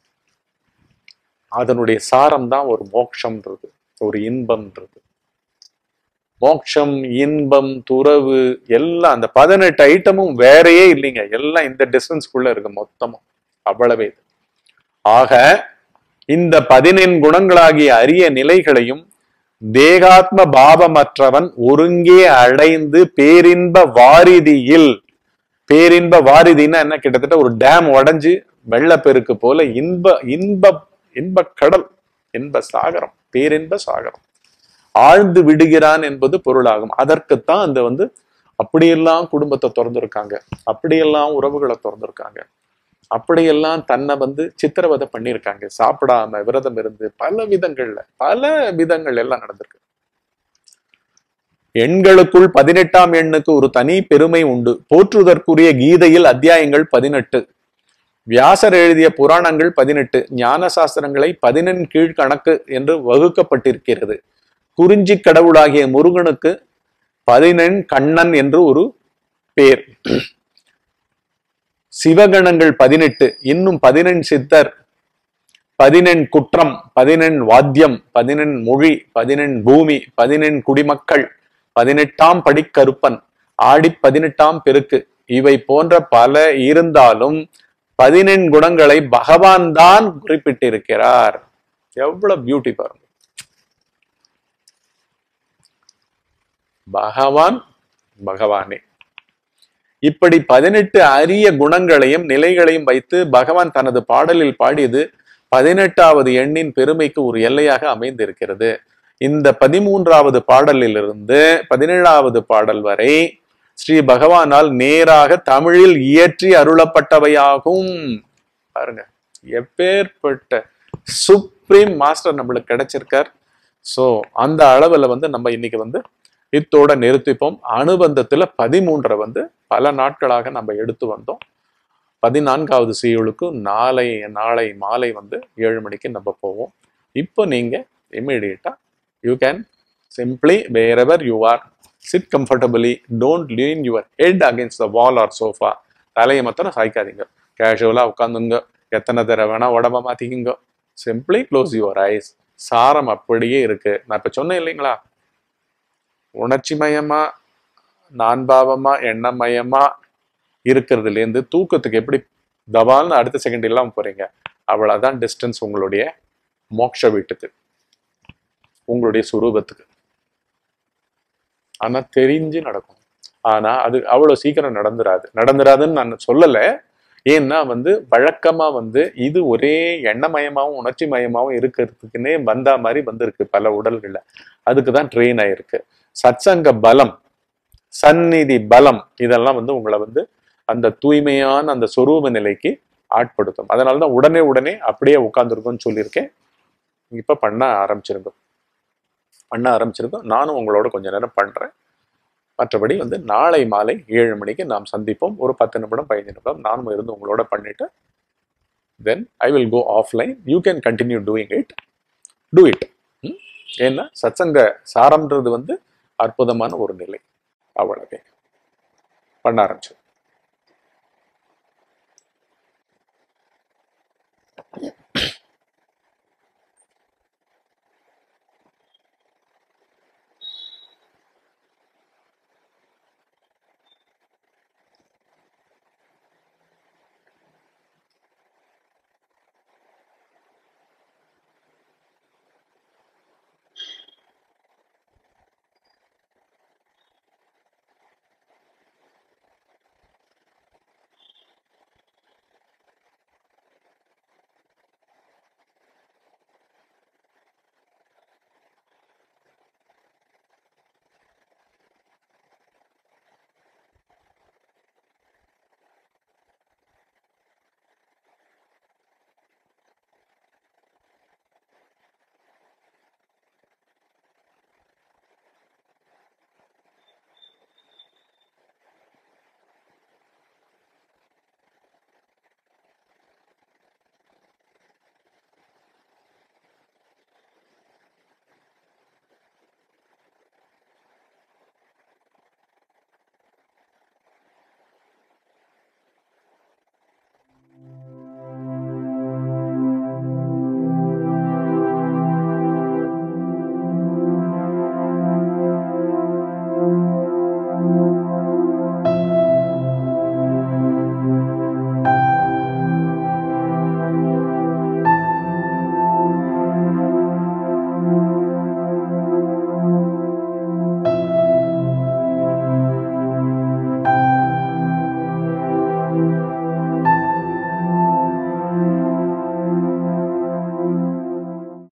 அதனுடைய சாரம் தான் ஒரு மோட்சம்ன்றது ஒரு இன்பம்ன்றது மோட்சம் இன்பம் துறவு எல்லாம் அந்த பதினெட்டு ஐட்டமும் வேறையே இல்லைங்க எல்லாம் இந்த டிஸ்டன்ஸ்க்குள்ள இருக்கு மொத்தமும் அவ்வளவே இது. ஆக இந்த பதினெண் குணங்களாகிய அரிய நிலைகளையும் தேகாத்ம பாவமற்றவன் ஒருங்கே அடைந்து பேரின்ப வாரிதியில் பேரின்ப வாரிதின்னா என்ன கிட்டத்தட்ட ஒரு டேம் உடைஞ்சு வெள்ளப்பெருக்கு போல இன்ப இன்ப இன்ப கடல் இன்ப சாகரம் பேரின்ப சாகரம் ஆழ்ந்து விடுகிறான் என்பது பொருளாகும் அதற்குத்தான் அந்த வந்து அப்படியெல்லாம் குடும்பத்தை திறந்திருக்காங்க அப்படியெல்லாம் உறவுகளை திறந்திருக்காங்க அப்படியெல்லாம் தன்னை வந்து சித்திரவதை பண்ணியிருக்காங்க சாப்பிடாம விரதம் இருந்து பல விதங்கள்ல பல விதங்கள் எல்லாம் நடந்திருக்கு எண்களுக்குள் பதினெட்டாம் எண்ணுக்கு ஒரு தனி பெருமை உண்டு போற்றுதற்குரிய கீதையில் அத்தியாயங்கள் பதினெட்டு வியாசர் எழுதிய புராணங்கள் பதினெட்டு ஞான சாஸ்திரங்களை பதினெண் கீழ்கணக்கு என்று வகுக்கப்பட்டிருக்கிறது குறிஞ்சி கடவுளாகிய முருகனுக்கு பதினெண் கண்ணன் என்று ஒரு பேர் சிவகணங்கள் பதினெட்டு இன்னும் பதினெண் சித்தர் பதினெண் குற்றம் பதினெண் வாத்தியம் பதினெண் மொழி பதினெண் பூமி பதினெண் குடிமக்கள் பதினெட்டாம் படிக்கருப்பன் ஆடி பதினெட்டாம் பெருக்கு இவை போன்ற பல இருந்தாலும் பதினெண் குணங்களை பகவான் தான் குறிப்பிட்டிருக்கிறார் எவ்வளவு பியூட்டி பாருங்க பகவான் பகவானே இப்படி பதினெட்டு அரிய குணங்களையும் நிலைகளையும் வைத்து பகவான் தனது பாடலில் பாடியது பதினெட்டாவது எண்ணின் பெருமைக்கு ஒரு எல்லையாக அமைந்திருக்கிறது இந்த பதிமூன்றாவது பாடலிலிருந்து பதினேழாவது பாடல் வரை ஸ்ரீ பகவானால் நேராக தமிழில் இயற்றி அருளப்பட்டவையாகும் பாருங்க எப்பேற்பட்ட சுப்ரீம் மாஸ்டர் நம்மளுக்கு கிடைச்சிருக்கார் சோ அந்த அளவுல வந்து நம்ம இன்னைக்கு வந்து இத்தோட நிறுத்திப்போம் அனுபந்தத்துல பதிமூன்றை வந்து பல நாட்களாக நம்ம எடுத்து வந்தோம் பதினான்காவது சீயுளுக்கு நாளை நாளை மாலை வந்து ஏழு மணிக்கு நம்ம போவோம் இப்போ நீங்க இம்மிடியட்டா you can simply wherever you are sit comfortably don't lean your head against the wall or sofa தலையை மாத்திரம் சாய்க்காதீங்க கேஷுவலாக உட்காந்துங்க எத்தனை தடவை வேணா உடம்ப மாத்திக்கிங்க சிம்பிளி க்ளோஸ் யுவர் ஐஸ் சாரம் அப்படியே இருக்கு நான் இப்ப சொன்னேன் இல்லைங்களா உணர்ச்சி மயமா நான்பாவமா எண்ணமயமா இருக்கிறதுலேருந்து தூக்கத்துக்கு எப்படி தபால்னு அடுத்த செகண்ட் இல்லாம போறீங்க அவ்வளவுதான் டிஸ்டன்ஸ் உங்களுடைய மோட்ச வீட்டுக்கு உங்களுடைய சுரூபத்துக்கு ஆனா தெரிஞ்சு நடக்கும் ஆனா அது அவ்வளவு சீக்கிரம் நடந்துராது நடந்துராதுன்னு நான் சொல்லல ஏன்னா வந்து வழக்கமா வந்து இது ஒரே எண்ணமயமாவும் உணர்ச்சி மயமாவும் இருக்கிறதுக்குன்னே வந்தா மாதிரி வந்திருக்கு பல உடல்கள்ல அதுக்கு தான் ட்ரெயின் ஆயிருக்கு சத்சங்க பலம் சந்நிதி பலம் இதெல்லாம் வந்து உங்களை வந்து அந்த தூய்மையான அந்த சொரூப நிலைக்கு ஆட்படுத்தும் அதனால தான் உடனே உடனே அப்படியே உட்காந்துருக்கும்னு சொல்லியிருக்கேன் இப்ப பண்ண ஆரம்பிச்சிருக்கோம் பண்ண ஆரம்பிச்சிருக்கோம் நானும் உங்களோட கொஞ்ச நேரம் பண்றேன் மற்றபடி வந்து நாளை மாலை ஏழு மணிக்கு நாம் சந்திப்போம் ஒரு பத்து நிமிடம் பதினஞ்சு நிமிடம் நானும் இருந்து உங்களோட பண்ணிட்டு then I will go offline you can continue doing it do it ஏன்னா சத்சங்க சாரம்ன்றது வந்து அற்புதமான ஒரு நிலை அவ்வளவே பண்ண ஆரம்பிச்சு